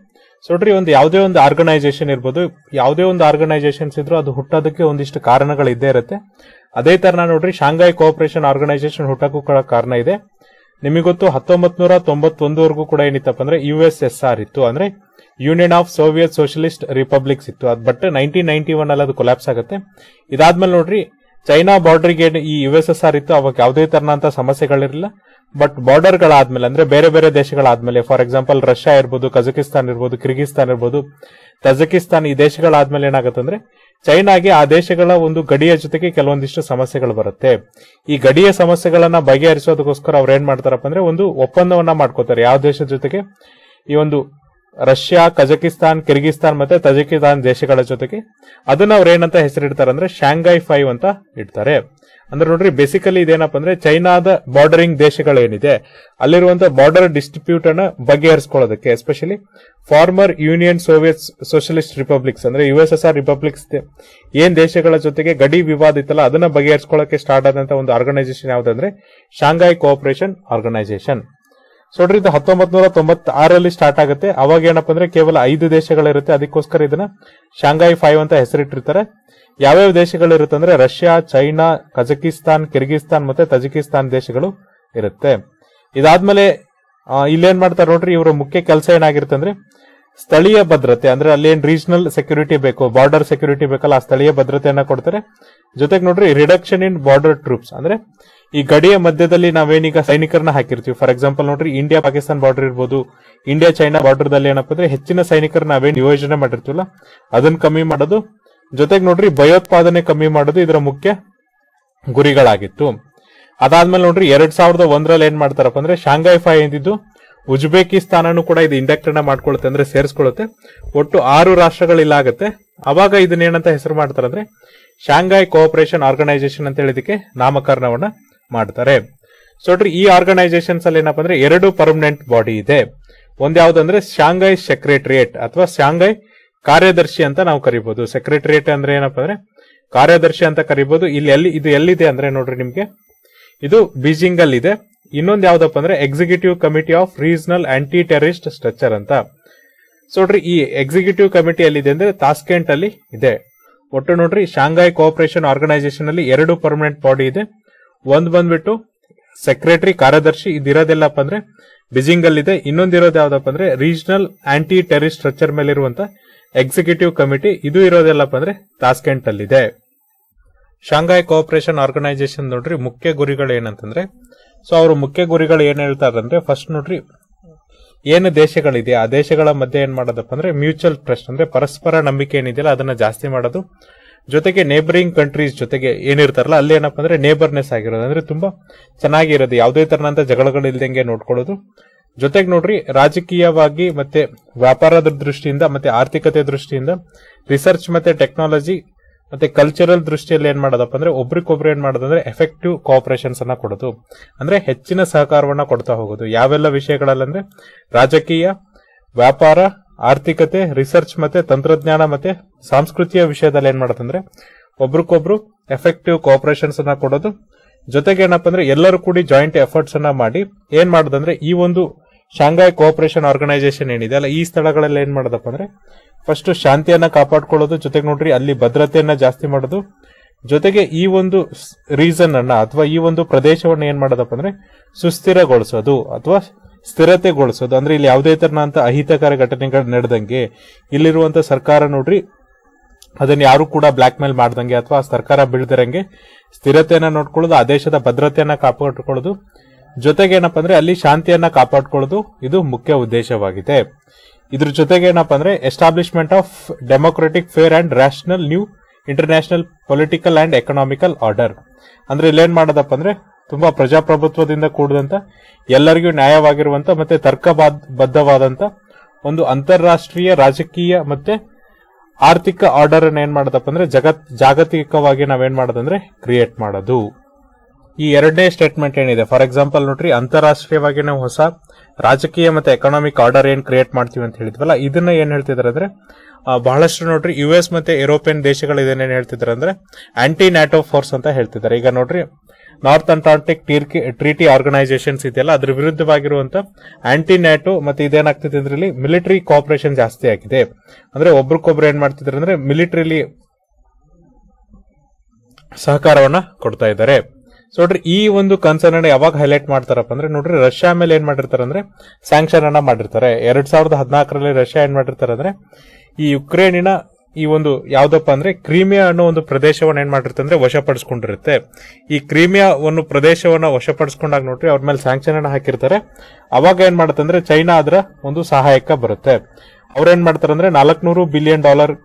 ಸೊ ನೋಡ್ರಿ ಒಂದು ಯಾವುದೇ ಒಂದು ಆರ್ಗನೈಸೇಷನ್ ಇರ್ಬೋದು ಯಾವುದೇ ಒಂದು ಆರ್ಗನೈಸೇಷನ್ಸ್ ಇದ್ರು ಅದು ಹುಟ್ಟೋದಕ್ಕೆ ಒಂದಿಷ್ಟು ಕಾರಣಗಳು ಇದ್ದೇ ಇರುತ್ತೆ ಅದೇ ತರ ನೋಡ್ರಿ ಶಾಂಘೈ ಕೋಆಪರೇಷನ್ ಆರ್ಗನೈಸೇಷನ್ ಹುಟ್ಟಕ್ಕೂ ಕೂಡ ಕಾರಣ ಇದೆ ನಿಮಗೆ ಗೊತ್ತು ಹತ್ತೊಂಬತ್ ನೂರ ತೊಂಬತ್ತೊಂದವರೆಗೂ ಕೂಡ ಏನಿತ್ತಪ್ಪ ಅಂದ್ರೆ ಯು ಎಸ್ ಎಸ್ ಆರ್ ಇತ್ತು ಅಂದ್ರೆ union of Soviet socialist republics ಇತ್ತು ಅದ್ ಬಟ್ ನೈನ್ಟೀನ್ ನೈನ್ಟಿ ಒನ್ ಅಲ್ಲಿ ಅದು ಕೊಲಾಪ್ಸ್ ಆಗುತ್ತೆ ಇದಾದ್ಮೇಲೆ ನೋಡ್ರಿ ಚೈನಾ ಬಾರ್ಡರ್ಗೆ ಈ ಯು ಎಸ್ ಎಸ್ ಆರ್ ಇತ್ತು ಅವಾಗ ಯಾವುದೇ ತರನಂತ ಸಮಸ್ಯೆಗಳಿರಲಿಲ್ಲ ಬಟ್ ಬಾರ್ಡರ್ ಗಳಾದ್ಮೇಲೆ ಅಂದ್ರೆ ಬೇರೆ ಬೇರೆ ದೇಶಗಳಾದ್ಮೇಲೆ ಫಾರ್ ಎಕ್ಸಾಂಪಲ್ ರಷ್ಯಾ ಇರ್ಬೋದು ಕಜಕಿಸ್ತಾನ್ ಇರ್ಬೋದು ಕಿರ್ಗಿಸ್ತಾನ್ ಇರ್ಬೋದು ತಜಕಿಸ್ತಾನ್ ಈ ದೇಶಗಳಾದ್ಮೇಲೆ ಏನಾಗುತ್ತೆ ಅಂದ್ರೆ ಚೈನಾಗೆ ಆ ದೇಶಗಳ ಒಂದು ಗಡಿಯ ಜೊತೆಗೆ ಕೆಲವೊಂದಿಷ್ಟು ಸಮಸ್ಯೆಗಳು ಬರುತ್ತೆ ಈ ಗಡಿಯ ಸಮಸ್ಯೆಗಳನ್ನ ಬಗೆಹರಿಸೋದಕ್ಕೋಸ್ಕರ ಅವ್ರು ಏನ್ ಮಾಡ್ತಾರಪ್ಪ ಅಂದ್ರೆ ಒಂದು ಒಪ್ಪಂದವನ್ನ ಮಾಡ್ಕೋತಾರೆ ಯಾವ ದೇಶದ ಜೊತೆಗೆ ಈ ಒಂದು ರಷ್ಯಾ ಕಜಕಿಸ್ತಾನ್ ಕಿರ್ಗಿಸ್ತಾನ್ ಮತ್ತೆ ತಜಕಿಸ್ತಾನ್ ದೇಶಗಳ ಜೊತೆಗೆ ಅದನ್ನ ಅವ್ರು ಏನಂತ ಹೆಸರಿಡ್ತಾರೆ ಅಂದ್ರೆ ಶಾಂಘೈ ಫೈವ್ ಅಂತ ಇಡ್ತಾರೆ ಅಂದ್ರೆ ನೋಡ್ರಿ ಬೇಸಿಕಲಿ ಇದೇನಪ್ಪ ಅಂದ್ರೆ ಚೈನಾದ ಬಾರ್ಡರಿಂಗ್ ದೇಶಗಳೇನಿದೆ ಅಲ್ಲಿರುವಂತ ಬಾರ್ಡರ್ ಡಿಸ್ಟ್ರಿಬ್ಯೂಟ್ ಅನ್ನ ಬಗೆಹರಿಸ್ಕೊಳ್ಳೋದಕ್ಕೆ especially former union Soviet socialist republics ಅಂದ್ರೆ U S S R republics ಏನ್ ದೇಶಗಳ ಜೊತೆಗೆ ಗಡಿ ವಿವಾದ ಇತ್ತಲ್ಲ ಅದನ್ನ ಬಗೆಹರಿಸ್ಕೊಳ್ಳೋಕೆ ಸ್ಟಾರ್ಟ್ ಆದಂತ ಒಂದು ಆರ್ಗನೈಸೇಷನ್ ಯಾವ್ದಂದ್ರೆ ಶಾಂಘೈ ಕೋಆಪರೇಷನ್ ಆರ್ಗನೈಸೇಷನ್ ಸೊ ನೋಡ್ರಿ ಇದು ಹತ್ತೊಂಬತ್ ನೂರ ತೊಂಬತ್ತಾರರಲ್ಲಿ ಸ್ಟಾರ್ಟ್ ಆಗುತ್ತೆ ಅವಾಗ ಏನಪ್ಪ ಅಂದ್ರೆ ಕೇವಲ ಐದು ದೇಶಗಳಿರುತ್ತೆ ಅದಕ್ಕೋಸ್ಕರ ಇದನ್ನ ಶಾಂಘೈ ಫೈವ್ ಅಂತ ಹೆಸರಿಟ್ಟಿರ್ತಾರೆ ಯಾವ್ಯಾವ ದೇಶಗಳಿರುತ್ತೆ ಅಂದ್ರೆ ರಷ್ಯಾ ಚೈನಾ ಕಜಕಿಸ್ತಾನ್ ಕಿರ್ಗಿಸ್ತಾನ್ ಮತ್ತೆ ತಜಿಕಿಸ್ತಾನ್ ದೇಶಗಳು ಇರುತ್ತೆ ಇದಾದ್ಮೇಲೆ ಆ, ಇಲ್ಲೇನ್ ಮಾಡ್ತಾರೆ ನೋಡ್ರಿ ಇವರ ಮುಖ್ಯ ಕೆಲಸ ಏನಾಗಿರುತ್ತೆ ಅಂದ್ರೆ ಸ್ಥಳೀಯ ಭದ್ರತೆ ಅಂದ್ರೆ ಅಲ್ಲಿ ಏನ್ ರೀಜನಲ್ ಸೆಕ್ಯೂರಿಟಿ ಬೇಕು ಬಾರ್ಡರ್ ಸೆಕ್ಯೂರಿಟಿ ಬೇಕಲ್ಲ ಆ ಸ್ಥಳೀಯ ಭದ್ರತೆಯನ್ನ ಕೊಡ್ತಾರೆ ಜೊತೆಗೆ ನೋಡ್ರಿ ರಿಡಕ್ಷನ್ ಇನ್ ಬಾರ್ಡರ್ ಟ್ರೂಪ್ಸ್ ಅಂದ್ರೆ ಈ ಗಡಿಯ ಮಧ್ಯದಲ್ಲಿ ನಾವೇನೀಗ ಸೈನಿಕರನ್ನ ಹಾಕಿರ್ತೀವಿ ಫಾರ್ ಎಕ್ಸಾಂಪಲ್ ನೋಡ್ರಿ ಇಂಡಿಯಾ ಪಾಕಿಸ್ತಾನ್ ಬಾರ್ಡರ್ ಇರ್ಬೋದು ಇಂಡಿಯಾ ಚೈನಾ ಬಾರ್ಡರ್ ದಲ್ಲಿ ಏನಪ್ಪ ಅಂದ್ರೆ ಹೆಚ್ಚಿನ ಸೈನಿಕರನ್ನ ನಾವೇನ್ ಯೋಜನೆ ಮಾಡಿರ್ತೀವಲ್ಲ ಅದನ್ನ ಕಮ್ಮಿ ಮಾಡೋದು ಜೊತೆಗೆ ನೋಡ್ರಿ ಭಯೋತ್ಪಾದನೆ ಕಮ್ಮಿ ಮಾಡೋದು ಇದರ ಮುಖ್ಯ ಗುರಿಗಳಾಗಿತ್ತು ಅದಾದ್ಮೇಲೆ ನೋಡ್ರಿ ಎರಡ್ ಸಾವಿರದ ಒಂದರಲ್ಲಿ ಏನ್ ಮಾಡ್ತಾರಪ್ಪ ಅಂದ್ರೆ ಶಾಂಘೈ ಫೈ ಎಂದಿದ್ದು ಉಜ್ಬೇಕಿಸ್ತಾನನು ಕೂಡ ಇದು ಇಂಡಕ್ಟ್ ಅನ್ನ ಮಾಡ್ಕೊಳ್ಳುತ್ತೆ ಅಂದ್ರೆ ಸೇರಿಸ್ಕೊಳ್ಳುತ್ತೆ ಒಟ್ಟು ಆರು ರಾಷ್ಟ್ರಗಳಿಲ್ಲಾಗತ್ತೆ ಅವಾಗ ಇದನ್ನ ಏನಂತ ಹೆಸರು ಮಾಡ್ತಾರೆ ಅಂದ್ರೆ ಶಾಂಘೈ ಕೋಆಪರೇಷನ್ ಆರ್ಗನೈಸೇಷನ್ ಅಂತ ಹೇಳಿದಕ್ಕೆ ನಾಮಕರಣವನ್ನ ಮಾಡ್ತಾರೆ ಸೊ ನೋಡ್ರಿ ಈ ಆರ್ಗನೈಸೇಷನ್ಸ್ ಅಲ್ಲಿ ಏನಪ್ಪಾ ಅಂದ್ರೆ ಎರಡು ಪರ್ಮನೆಂಟ್ ಬಾಡಿ ಇದೆ ಒಂದ್ ಯಾವ್ದಂದ್ರೆ ಶಾಂಘೈ ಸೆಕ್ರೆಟರಿಯೇಟ್ ಅಥವಾ ಶಾಂಘೈ ಕಾರ್ಯದರ್ಶಿ ಅಂತ ನಾವು ಕರಿಬಹುದು ಸೆಕ್ರೆಟರಿಯೇಟ್ ಅಂದ್ರೆ ಏನಪ್ಪಾ ಅಂದ್ರೆ ಕಾರ್ಯದರ್ಶಿ ಅಂತ ಕರಿಬಹುದು ಇಲ್ಲಿ ಎಲ್ಲಿ ಇದು ಎಲ್ಲಿದೆ ಅಂದ್ರೆ ನೋಡ್ರಿ ನಿಮ್ಗೆ ಇದು ಬೀಜಿಂಗ್ ಅಲ್ಲಿ ಇದೆ ಇನ್ನೊಂದು ಯಾವ್ದಪ್ಪ ಅಂದ್ರೆ executive committee of regional anti terrorist structure ಅಂತ ಸೊ ನೋಡ್ರಿ ಈ ಎಕ್ಸಿಕ್ಯೂಟಿವ್ ಕಮಿಟಿ ಎಲ್ಲಿದೆ ಅಂದ್ರೆ ತಾಸ್ಕೆಂಟ್ ಅಲ್ಲಿ ಇದೆ ಒಟ್ಟು ನೋಡ್ರಿ ಶಾಂಘೈ ಕೋಆಪರೇಷನ್ ಆರ್ಗನೈಸೇಷನ್ ಅಲ್ಲಿ ಎರಡು ಪರ್ಮನೆಂಟ್ ಬಾಡಿ ಇದೆ ಒಂದ್ ಬಂದ್ಬಿಟ್ಟು ಸೆಕ್ರೆಟರಿ ಕಾರ್ಯದರ್ಶಿ ಇದಿರೋದೆಲ್ಲಪ್ಪ ಅಂದ್ರೆ ಬಿಜಿಂಗ್ ಅಲ್ಲಿದೆ ಇನ್ನೊಂದಿರೋದು ಯಾವ್ದಪ್ಪ ಅಂದ್ರೆ ರೀಜನಲ್ ಆಂಟಿ ಟೆರರಿಸ್ಟ್ ಸ್ಟ್ರಕ್ಚರ್ ಮೇಲೆ ಇರುವಂತ ಎಕ್ಸಿಕ್ಯೂಟಿವ್ ಕಮಿಟಿ ಇದು ಇರೋದೆಲ್ಲಪ್ಪ ಅಂದ್ರೆ ತಾಸ್ಕೆಂಟ್ ಅಲ್ಲಿದೆ ಶಾಂಘೈ ಕೋಆಪರೇಷನ್ ಆರ್ಗನೈಸೇಷನ್ ನೋಡ್ರಿ ಮುಖ್ಯ ಗುರಿಗಳು ಏನಂತಂದ್ರೆ ಸೊ ಅವ್ರ ಮುಖ್ಯ ಗುರಿಗಳು ಏನ್ ಹೇಳ್ತಾರೆ ಅಂದ್ರೆ ಫಸ್ಟ್ ನೋಡ್ರಿ ಏನು ದೇಶಗಳಿದೆ ಆ ದೇಶಗಳ ಮಧ್ಯೆ ಏನ್ ಮಾಡೋದಪ್ಪ ಅಂದ್ರೆ ಮ್ಯೂಚುವಲ್ ಟ್ರಸ್ಟ್ ಅಂದ್ರೆ ಪರಸ್ಪರ ನಂಬಿಕೆ ಏನಿದೆಯಲ್ಲ ಅದನ್ನ ಜಾಸ್ತಿ ಮಾಡೋದು ಜೊತೆಗೆ ನೇಬರಿಂಗ್ ಕಂಟ್ರೀಸ್ ಜೊತೆಗೆ ಏನಿರ್ತಾರಲ್ಲ ಅಲ್ಲಿ ಏನಪ್ಪ ಅಂದ್ರೆ ನೇಬರ್ನೆಸ್ ಆಗಿರೋದು ಅಂದ್ರೆ ತುಂಬಾ ಚೆನ್ನಾಗಿರೋದು ಯಾವುದೇ ತರನಂತ ಜಗಳಗಳು ಇಲ್ದಂಗೆ ನೋಡ್ಕೊಳ್ಳೋದು ಜೊತೆಗೆ ನೋಡ್ರಿ ರಾಜಕೀಯವಾಗಿ ಮತ್ತೆ ವ್ಯಾಪಾರದ ದೃಷ್ಟಿಯಿಂದ ಮತ್ತೆ ಆರ್ಥಿಕತೆ ದೃಷ್ಟಿಯಿಂದ ರಿಸರ್ಚ್ ಮತ್ತೆ ಟೆಕ್ನಾಲಜಿ ಮತ್ತೆ ಕಲ್ಚರಲ್ ದೃಷ್ಟಿಯಲ್ಲಿ ಏನ್ ಮಾಡೋದಪ್ಪ ಅಂದ್ರೆ ಒಬ್ರಿಗೊಬ್ರು ಏನ್ ಮಾಡೋದಂದ್ರೆ ಎಫೆಕ್ಟಿವ್ ಕೋಆಪರೇಷನ್ಸ್ ಅನ್ನ ಕೊಡೋದು ಅಂದ್ರೆ ಹೆಚ್ಚಿನ ಸಹಕಾರವನ್ನ ಕೊಡ್ತಾ ಹೋಗೋದು ಯಾವೆಲ್ಲ ವಿಷಯಗಳಲ್ಲಂದ್ರೆ ರಾಜಕೀಯ ವ್ಯಾಪಾರ ಆರ್ಥಿಕತೆ ರಿಸರ್ಚ್ ಮತ್ತೆ ತಂತ್ರಜ್ಞಾನ ಮತ್ತೆ ಸಾಂಸ್ಕೃತಿಕ ವಿಷಯದಲ್ಲಿ ಏನ್ ಮಾಡೋದಂದ್ರೆ ಒಬ್ರಿಗೊಬ್ರು ಎಫೆಕ್ಟಿವ್ ಕೋಆಪರೇಷನ್ಸ್ ಅನ್ನ ಕೊಡೋದು ಜೊತೆಗೆ ಏನಪ್ಪ ಅಂದ್ರೆ ಎಲ್ಲರೂ ಕೂಡಿ ಜಾಯಿಂಟ್ ಎಫರ್ಟ್ಸ್ ಅನ್ನ ಮಾಡಿ ಏನ್ ಮಾಡೋದಂದ್ರೆ ಈ ಒಂದು ಶಾಂಘೈ ಕೋಆಪರೇಷನ್ ಆರ್ಗನೈಸೇಷನ್ ಏನಿದೆ ಅಲ್ಲ ಈ ಸ್ಥಳಗಳಲ್ಲಿ ಏನ್ ಮಾಡೋದಪ್ಪ ಅಂದ್ರೆ ಫಸ್ಟ್ ಶಾಂತಿಯನ್ನ ಕಾಪಾಡ್ಕೊಳ್ಳೋದು ಜೊತೆಗೆ ನೋಡ್ರಿ ಅಲ್ಲಿ ಭದ್ರತೆಯನ್ನ ಜಾಸ್ತಿ ಮಾಡೋದು ಜೊತೆಗೆ ಈ ಒಂದು ರೀಸನ್ ಅನ್ನ ಅಥವಾ ಈ ಒಂದು ಪ್ರದೇಶವನ್ನ ಏನ್ ಮಾಡೋದಪ್ಪ ಅಂದ್ರೆ ಸುಸ್ಥಿರಗೊಳಿಸೋದು ಅಥವಾ ಸ್ಥಿರತೆಗೊಳಿಸೋದು ಅಂದ್ರೆ ಇಲ್ಲಿ ಯಾವುದೇ ತರನಂತ ಅಹಿತಕರ ಘಟನೆಗಳು ನಡೆದಂಗೆ ಇಲ್ಲಿರುವಂತ ಸರ್ಕಾರ ನೋಡ್ರಿ ಅದನ್ನ ಯಾರು ಕೂಡ ಬ್ಲಾಕ್ ಮೇಲ್ ಮಾಡ್ದಂಗೆ ಅಥವಾ ಸರ್ಕಾರ ಬೀಳ್ದಿರಂಗೆ ಸ್ಥಿರತೆಯನ್ನ ನೋಡ್ಕೊಳ್ಳೋದು ಆ ದೇಶದ ಭದ್ರತೆಯನ್ನ ಕಾಪಾಡ್ಕೊಳ್ಳೋದು ಜೊತೆಗೆ ಏನಪ್ಪಾ ಅಂದ್ರೆ ಅಲ್ಲಿ ಶಾಂತಿಯನ್ನ ಕಾಪಾಡ್ಕೊಳ್ಳೋದು ಇದು ಮುಖ್ಯ ಉದ್ದೇಶವಾಗಿದೆ ಇದ್ರ ಜೊತೆಗೆ ಏನಪ್ಪಾ ಅಂದ್ರೆ establishment of democratic fair and rational new international political and economical order ಅಂದ್ರೆ ಇಲ್ಲೇನ್ ಮಾಡೋದಪ್ಪ ಅಂದ್ರೆ ತುಂಬಾ ಪ್ರಜಾಪ್ರಭುತ್ವದಿಂದ ಕೂಡಿದಂತ ಎಲ್ಲರಿಗೂ ನ್ಯಾಯವಾಗಿರುವಂತ ಮತ್ತೆ ತರ್ಕಬದ್ಧವಾದಂತ ಒಂದು ಅಂತಾರಾಷ್ಟ್ರೀಯ ರಾಜಕೀಯ ಮತ್ತೆ ಆರ್ಥಿಕ ಆರ್ಡರ್ ಅನ್ನ ಏನ್ ಮಾಡೋದಪ್ಪ ಅಂದ್ರೆ ಜಗತ್ ಜಾಗತಿಕವಾಗಿ ನಾವೇನ್ ಮಾಡೋದಂದ್ರೆ ಕ್ರಿಯೇಟ್ ಮಾಡೋದು ಈ ಎರಡನೇ ಸ್ಟೇಟ್ಮೆಂಟ್ ಏನಿದೆ ಫಾರ್ ಎಕ್ಸಾಂಪಲ್ ನೋಡ್ರಿ ಅಂತಾರಾಷ್ಟ್ರೀಯವಾಗಿ ನಾವು ಹೊಸ ರಾಜಕೀಯ ಮತ್ತೆ ಎಕನಾಮಿಕ್ ಆರ್ಡರ್ ಏನ್ ಕ್ರಿಯೇಟ್ ಮಾಡ್ತೀವಿ ಅಂತ ಹೇಳಿದ್ವಲ್ಲ ಇದನ್ನ ಏನ್ ಹೇಳ್ತಿದಾರೆ ಅಂದ್ರೆ ಆ, ಬಹಳಷ್ಟು ನೋಡ್ರಿ ಯು ಎಸ್ ಮತ್ತೆ ಯುರೋಪಿಯನ್ ದೇಶಗಳು ಇದನ್ನ ಏನ್ ಹೇಳ್ತಿದಾರೆ ಅಂದ್ರೆ ಆಂಟಿ ನ್ಯಾಟೋ ಫೋರ್ಸ್ ಅಂತ ಹೇಳ್ತಿದ್ದಾರೆ ಈಗ ನೋಡ್ರಿ ನಾರ್ತ್ ಅಂಟಾರ್ಟಿಕ್ ಟ್ರೀಟಿ ಆರ್ಗನೈಸೇಷನ್ಸ್ ಇದೆಯಲ್ಲ ಅದ್ರ ವಿರುದ್ಧವಾಗಿರುವಂತ ಆಂಟಿ ನ್ಯಾಟೋ ಮತ್ತೆ ಇದೇನಾಗ್ತಿದೆ ಅಂದ್ರೆ ಇಲ್ಲಿ ಮಿಲಿಟರಿ ಕೋಆಪರೇಷನ್ ಜಾಸ್ತಿ ಆಗಿದೆ ಅಂದ್ರೆ ಒಬ್ರಿಗೊಬ್ರು ಏನ್ ಮಾಡ್ತಿದ್ದಾರೆ ಅಂದ್ರೆ ಮಿಲಿಟರಿಲಿ ಸಹಕಾರವನ್ನ ಕೊಡ್ತಾ ಇದ್ದಾರೆ ಸೊ ನೋಡ್ರಿ ಈ ಒಂದು ಕನ್ಸರ್ನ್ ಅನ್ನ ಯಾವಾಗ ಹೈಲೈಟ್ ಮಾಡ್ತಾರಪ್ಪ ಅಂದ್ರೆ ನೋಡ್ರಿ ರಷ್ಯಾ ಮೇಲೆ ಏನ್ ಮಾಡಿರ್ತಾರೆ ಅಂದ್ರೆ ಸ್ಯಾಂಕ್ಷನ್ ಅನ್ನ ಮಾಡಿರ್ತಾರೆ ಎರಡ್ ಸಾವಿರದ ಹದಿನಾಲ್ಕರಲ್ಲಿ ರಷ್ಯಾ ಏನ್ ಮಾಡಿರ್ತಾರೆ ಅಂದ್ರೆ ಈ ಯುಕ್ರೇನಿನ ಈ ಒಂದು ಯಾವ್ದಪ್ಪ ಅಂದ್ರೆ ಕ್ರೀಮಿಯಾ ಅನ್ನೋ ಒಂದು ಪ್ರದೇಶವನ್ನ ಏನ್ ಮಾಡಿರುತ್ತೆ ಅಂದ್ರೆ ವಶಪಡಿಸ್ಕೊಂಡಿರುತ್ತೆ ಈ ಕ್ರೀಮಿಯಾ ಒಂದು ಪ್ರದೇಶವನ್ನ ವಶಪಡಿಸ್ಕೊಂಡಾಗ ನೋಡ್ರಿ ಅವ್ರ ಮೇಲೆ ಸ್ಯಾಂಕ್ಷನ್ ಅನ್ನ ಹಾಕಿರ್ತಾರೆ ಅವಾಗ ಏನ್ ಮಾಡುತ್ತೆ ಅಂದ್ರೆ ಚೈನಾ ಅದರ ಒಂದು ಸಹಾಯಕ ಬರುತ್ತೆ ಅವ್ರೇನ್ ಮಾಡ್ತಾರೆ ಅಂದ್ರೆ ನಾಲ್ಕನೂರು ಬಿಲಿಯನ್ ಡಾಲರ್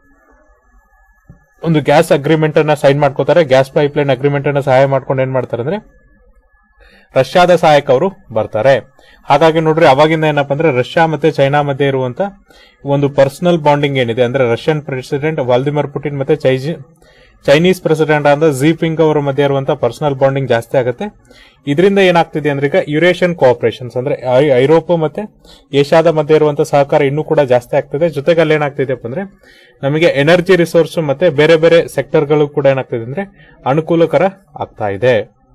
ಒಂದು ಗ್ಯಾಸ್ ಅಗ್ರಿಮೆಂಟ್ ಅನ್ನ ಸೈನ್ ಮಾಡ್ಕೋತಾರೆ ಗ್ಯಾಸ್ ಪೈಪ್ ಲೈನ್ ಅಗ್ರಿಮೆಂಟ್ ಅನ್ನ ಸಹಾಯ ಮಾಡ್ಕೊಂಡು ಏನ್ ಮಾಡ್ತಾರೆ ಅಂದ್ರೆ ರಷ್ಯಾದ ಸಹಾಯಕ ಅವರು ಬರ್ತಾರೆ ಹಾಗಾಗಿ ನೋಡ್ರಿ ಅವಾಗಿಂದ ಏನಪ್ಪಾ ಅಂದ್ರೆ ರಷ್ಯಾ ಮತ್ತೆ ಚೈನಾ ಮಧ್ಯೆ ಇರುವಂತ ಒಂದು ಪರ್ಸನಲ್ ಬಾಂಡಿಂಗ್ ಏನಿದೆ ಅಂದ್ರೆ ರಷ್ಯನ್ ಪ್ರೆಸಿಡೆಂಟ್ ವಾಲ್ದಿಮಿರ್ ಪುಟಿನ್ ಮತ್ತೆ ಚೈಜಿ ಚೈನೀಸ್ ಪ್ರೆಸಿಡೆಂಟ್ ಆದ ಜಿಪಿಂಗ್ ಅವರ ಮಧ್ಯೆ ಇರುವಂತಹ ಪರ್ಸನಲ್ ಬಾಂಡಿಂಗ್ ಜಾಸ್ತಿ ಆಗುತ್ತೆ ಇದರಿಂದ ಏನಾಗ್ತಿದೆ ಅಂದ್ರೆ ಈಗ ಯುರೇಷಿಯನ್ ಕೋಆಪರೇಷನ್ಸ್ ಅಂದ್ರೆ ಐ- ಐರೋಪ ಮತ್ತೆ ಏಷ್ಯಾದ ಮಧ್ಯೆ ಇರುವಂತಹ ಸಹಕಾರ ಇನ್ನೂ ಕೂಡ ಜಾಸ್ತಿ ಆಗ್ತಿದೆ ಜೊತೆಗೆ ಅಲ್ಲಿ ಏನಾಗ್ತಿದೆಪ್ಪ ಅಂದ್ರೆ ನಮಗೆ ಎನರ್ಜಿ ರಿಸೋರ್ಸ್ ಮತ್ತೆ ಬೇರೆ ಬೇರೆ ಸೆಕ್ಟರ್ಗಳು ಕೂಡ ಏನಾಗ್ತಿದೆ ಅಂದ್ರೆ ಅನುಕೂಲಕರ ಆಗ್ತಾ ಇದೆ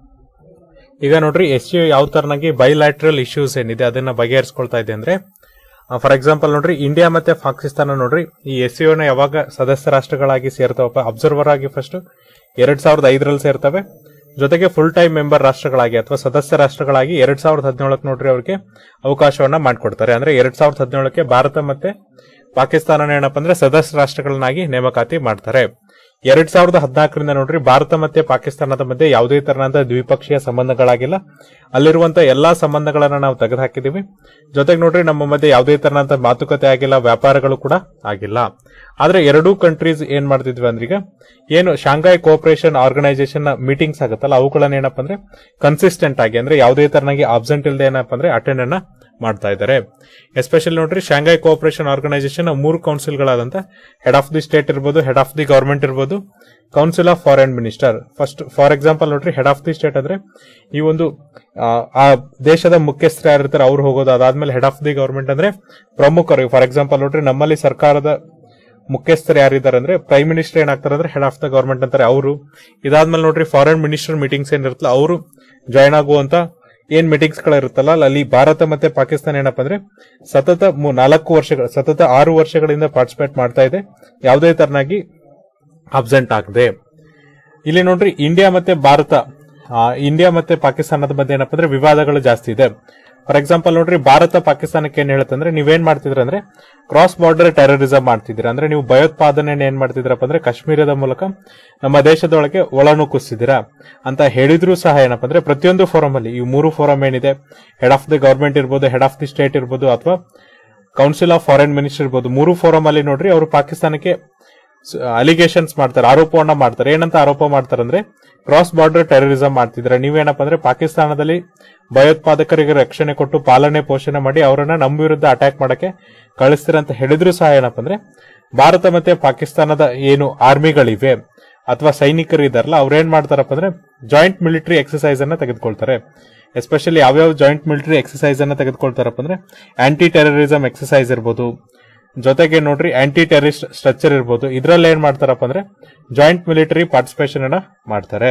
ಈಗ ನೋಡ್ರಿ ಎಸ್ ಯು ಯಾವ ತರನಾಗಿ ಬೈಲ್ಯಾಟ್ರಲ್ ಇಶ್ಯೂಸ್ ಏನಿದೆ ಅದನ್ನ ಬಗೆಹರಿಸ್ಕೊಳ್ತಾ ಇದೆ ಅಂದ್ರೆ ಫಾರ್ ಎಕ್ಸಾಂಪಲ್ ನೋಡ್ರಿ ಇಂಡಿಯಾ ಮತ್ತೆ ಪಾಕಿಸ್ತಾನ ನೋಡ್ರಿ ಈ ಎಸ್ ನ ಯಾವಾಗ ಸದಸ್ಯ ರಾಷ್ಟ್ರಗಳಾಗಿ ಸೇರ್ತಾವಪ್ಪ ಅಬ್ಸರ್ವರ್ ಆಗಿ ಫಸ್ಟ್ ಎರಡ್ ಸಾವಿರದ ಐದರಲ್ಲಿ ಸೇರ್ತವೆ ಜೊತೆಗೆ ಫುಲ್ ಟೈಮ್ ಮೆಂಬರ್ ರಾಷ್ಟ್ರಗಳಾಗಿ ಅಥವಾ ಸದಸ್ಯ ರಾಷ್ಟ್ರಗಳಾಗಿ ಎರಡ್ ಸಾವಿರದ ಹದಿನೇಳಕ್ಕೆ ನೋಡ್ರಿ ಅವ್ರಿಗೆ ಅವಕಾಶವನ್ನ ಮಾಡಿಕೊಡ್ತಾರೆ ಅಂದ್ರೆ ಎರಡ್ ಸಾವಿರದ ಹದಿನೇಳಕ್ಕೆ ಭಾರತ ಮತ್ತೆ ಪಾಕಿಸ್ತಾನ ಏನಪ್ಪ ಅಂದ್ರೆ ಸದಸ್ಯ ರಾಷ್ಟ್ರಗಳನ್ನಾಗಿ ನೇಮಕಾತಿ ಮಾಡ್ತಾರೆ ಎರಡ್ ಸಾವಿರದ ಹದಿನಾಲ್ಕರಿಂದ ನೋಡ್ರಿ ಭಾರತ ಮತ್ತೆ ಪಾಕಿಸ್ತಾನದ ಮಧ್ಯೆ ಯಾವುದೇ ತರನಾದ ದ್ವಿಪಕ್ಷೀಯ ಸಂಬಂಧಗಳಾಗಿಲ್ಲ ಅಲ್ಲಿರುವಂತ ಎಲ್ಲಾ ಸಂಬಂಧಗಳನ್ನ ನಾವು ತೆಗೆದುಹಾಕಿದೀವಿ ಜೊತೆಗೆ ನೋಡ್ರಿ ನಮ್ಮ ಮಧ್ಯೆ ಯಾವುದೇ ತರನಾದ ಮಾತುಕತೆ ಆಗಿಲ್ಲ ವ್ಯಾಪಾರಗಳು ಕೂಡ ಆಗಿಲ್ಲ ಆದ್ರೆ ಎರಡೂ ಕಂಟ್ರೀಸ್ ಏನ್ ಮಾಡ್ತಿದ್ವಿ ಅಂದ್ರೆ ಈಗ ಏನು ಶಾಂಘೈ ಕೋಆಪರೇಷನ್ ಆರ್ಗನೈಸೇಷನ್ ಮೀಟಿಂಗ್ಸ್ ಆಗುತ್ತಲ್ಲ ಅವುಗಳನ್ನ ಏನಪ್ಪ ಅಂದ್ರೆ ಕನ್ಸಿಸ್ಟೆಂಟ್ ಆಗಿ ಅಂದ್ರೆ ಯಾವುದೇ ತರನಾಗಿ ಆಬ್ಸೆಂಟ್ ಇಲ್ಲದೆ ಏನಪ್ಪ ಅಂದ್ರೆ ಅಟೆಂಡ್ ಅನ್ನ ಮಾಡ್ತಾ ಇದ್ದಾರೆ ಎಸ್ಪೆಷಲಿ ನೋಡ್ರಿ ಶಾಂಘೈ ಕೋಆಪರೇಷನ್ ಆರ್ಗನೈಸೇಷನ್ ಮೂರು ಕೌನ್ಸಿಲ್ಗಳಾದಂತ ಹೆಡ್ ಆಫ್ ದಿ ಸ್ಟೇಟ್ ಇರ್ಬೋದು ಹೆಡ್ ಆಫ್ ದಿ ಗವರ್ಮೆಂಟ್ ಇರ್ಬೋದು council of foreign minister first for example ನೋಡ್ರಿ ಹೆಡ್ ಆಫ್ ದಿ ಸ್ಟೇಟ್ ಅಂದ್ರೆ ಈ ಒಂದು ಆ, ಆ ದೇಶದ ಮುಖ್ಯಸ್ಥರು ಯಾರಿರ್ತಾರೆ ಅವ್ರು ಹೋಗೋದು ಅದಾದ್ಮೇಲೆ ಹೆಡ್ ಆಫ್ ದಿ ಗವರ್ಮೆಂಟ್ ಅಂದ್ರೆ ಪ್ರಮುಖರು ಫಾರ್ ಎಕ್ಸಾಂಪಲ್ ನೋಡ್ರಿ ನಮ್ಮಲ್ಲಿ ಸರ್ಕಾರದ ಮುಖ್ಯಸ್ಥರು ಯಾರಿದ್ದಾರೆ ಅಂದ್ರೆ ಪ್ರೈಮ್ ಮಿನಿಸ್ಟರ್ ಏನಾಗ್ತಾರೆ ಅಂದ್ರೆ ಹೆಡ್ ಆಫ್ ದ ಗವರ್ಮೆಂಟ್ ಅಂತಾರೆ ಅವರು ಇದಾದ್ಮೇಲೆ ನೋಡ್ರಿ ಫಾರಿನ್ ಮಿನಿಸ್ಟರ್ ಮೀಟಿಂಗ್ಸ್ ಏನಿರುತ್ತಲ್ಲ ಅವರು ಜಾಯ್ನ್ ಆಗುವಂತ ಏನ್ ಮೀಟಿಂಗ್ಸ್ ಗಳಿರುತ್ತಲ್ಲ ಅಲ್ಲಿ ಭಾರತ ಮತ್ತೆ ಪಾಕಿಸ್ತಾನ ಏನಪ್ಪಾ ಅಂದ್ರೆ ಸತತ ಮೂ- ನಾಲ್ಕು ವರ್ಷಗಳ ಸತತ ಆರು ವರ್ಷಗಳಿಂದ ಪಾರ್ಟಿಸಿಪೇಟ್ ಮಾಡ್ತಾ ಇದೆ ಯಾವುದೇ ತರನಾಗಿ ಅಬ್ಸೆಂಟ್ ಆಗದೆ ಇಲ್ಲಿ ನೋಡ್ರಿ ಇಂಡಿಯಾ ಮತ್ತೆ ಭಾರತ ಆ, ಇಂಡಿಯಾ ಮತ್ತೆ ಪಾಕಿಸ್ತಾನದ ಮಧ್ಯೆ ಏನಪ್ಪ ಅಂದ್ರೆ ವಿವಾದಗಳು ಜಾಸ್ತಿ ಇದೆ ಫಾರ್ ಎಕ್ಸಾಂಪಲ್ ನೋಡ್ರಿ ಭಾರತ ಪಾಕಿಸ್ತಾನಕ್ಕೆ ಏನ್ ಹೇಳುತ್ತಂದ್ರೆ ನೀವೇನ್ ಮಾಡ್ತಿದ್ರ ಅಂದ್ರೆ ಕ್ರಾಸ್ ಬಾರ್ಡರ್ ಟೆರರಿಸಂ ಮಾಡ್ತಿದ್ದೀರಾ ಅಂದ್ರೆ ನೀವು ಭಯೋತ್ಪಾದನೆ ಏನ್ ಮಾಡ್ತಿದ್ರಪ್ಪ ಅಂದ್ರೆ ಕಾಶ್ಮೀರದ ಮೂಲಕ ನಮ್ಮ ದೇಶದೊಳಗೆ ಒಳನುಗ್ಗಿಸ್ತಿದ್ದೀರಾ ಅಂತ ಹೇಳಿದ್ರು ಸಹ ಏನಪ್ಪ ಅಂದ್ರೆ ಪ್ರತಿಯೊಂದು ಫೋರಂ ಅಲ್ಲಿ ಈ ಮೂರು ಫೋರಂ ಏನಿದೆ ಹೆಡ್ ಆಫ್ ದಿ ಗವರ್ಮೆಂಟ್ ಇರ್ಬೋದು ಹೆಡ್ ಆಫ್ ದಿ ಸ್ಟೇಟ್ ಇರ್ಬೋದು ಅಥವಾ ಕೌನ್ಸಿಲ್ ಆಫ್ ಫಾರಿನ್ ಮಿನಿಸ್ಟರ್ ಇರ್ಬೋದು ಮೂರು ಫೋರಂ ಅಲ್ಲಿ ನೋಡ್ರಿ ಅವರು ಪಾಕಿಸ್ತಾನಕ್ಕೆ ಅಲಿಗೇಷನ್ಸ್ ಮಾಡ್ತಾರೆ ಆರೋಪವನ್ನ ಮಾಡ್ತಾರೆ ಏನಂತ ಆರೋಪ ಮಾಡ್ತಾರೆ ಅಂದ್ರೆ ಕ್ರಾಸ್ ಬಾರ್ಡರ್ ಟೆರರಿಸಂ ಮಾಡ್ತಿದ್ರೆ ನೀವೇನಪ್ಪ ಅಂದ್ರೆ ಪಾಕಿಸ್ತಾನದಲ್ಲಿ ಭಯೋತ್ಪಾದಕರಿಗೆ ರಕ್ಷಣೆ ಕೊಟ್ಟು ಪಾಲನೆ ಪೋಷಣೆ ಮಾಡಿ ಅವರನ್ನ ನಮ್ಮ ವಿರುದ್ಧ ಅಟ್ಯಾಕ್ ಮಾಡಕ್ಕೆ ಕಳಿಸ್ತೀರ ಅಂತ ಹೇಳಿದ್ರು ಸಹ ಏನಪ್ಪ ಅಂದ್ರೆ ಭಾರತ ಮತ್ತೆ ಪಾಕಿಸ್ತಾನದ ಏನು ಆರ್ಮಿಗಳಿವೆ ಅಥವಾ ಸೈನಿಕರು ಇದಾರಲ್ಲ ಅವ್ರು ಏನ್ ಮಾಡ್ತಾರಪ್ಪ ಅಂದ್ರೆ ಜಾಯಿಂಟ್ ಮಿಲಿಟರಿ ಎಕ್ಸಸೈಸ್ ಅನ್ನ ತೆಗೆದುಕೊಳ್ತಾರೆ ಎಸ್ಪೆಷಲಿ ಯಾವ್ಯಾವ ಜಾಯಿಂಟ್ ಮಿಲಿಟರಿ ಎಕ್ಸಸೈಸ್ ಅನ್ನ ತೆಗೆದುಕೊಳ್ತಾರಪ್ಪ ಅಂದ್ರೆ ಆಂಟಿ ಟೆರರಿಸಂ ಎಕ್ಸಸೈಸ್ ಇರ್ಬೋದು ಜೊತೆಗೆ ನೋಡ್ರಿ ಆಂಟಿ ಟೆರರಿಸ್ಟ್ ಸ್ಟ್ರಕ್ಚರ್ ಇರ್ಬೋದು ಇದ್ರಲ್ಲಿ ಏನ್ ಮಾಡ್ತಾರಪ್ಪ ಅಂದ್ರೆ ಜಾಯಿಂಟ್ ಮಿಲಿಟರಿ ಪಾರ್ಟಿಸಿಪೇಷನ್ ಅನ್ನ ಮಾಡ್ತಾರೆ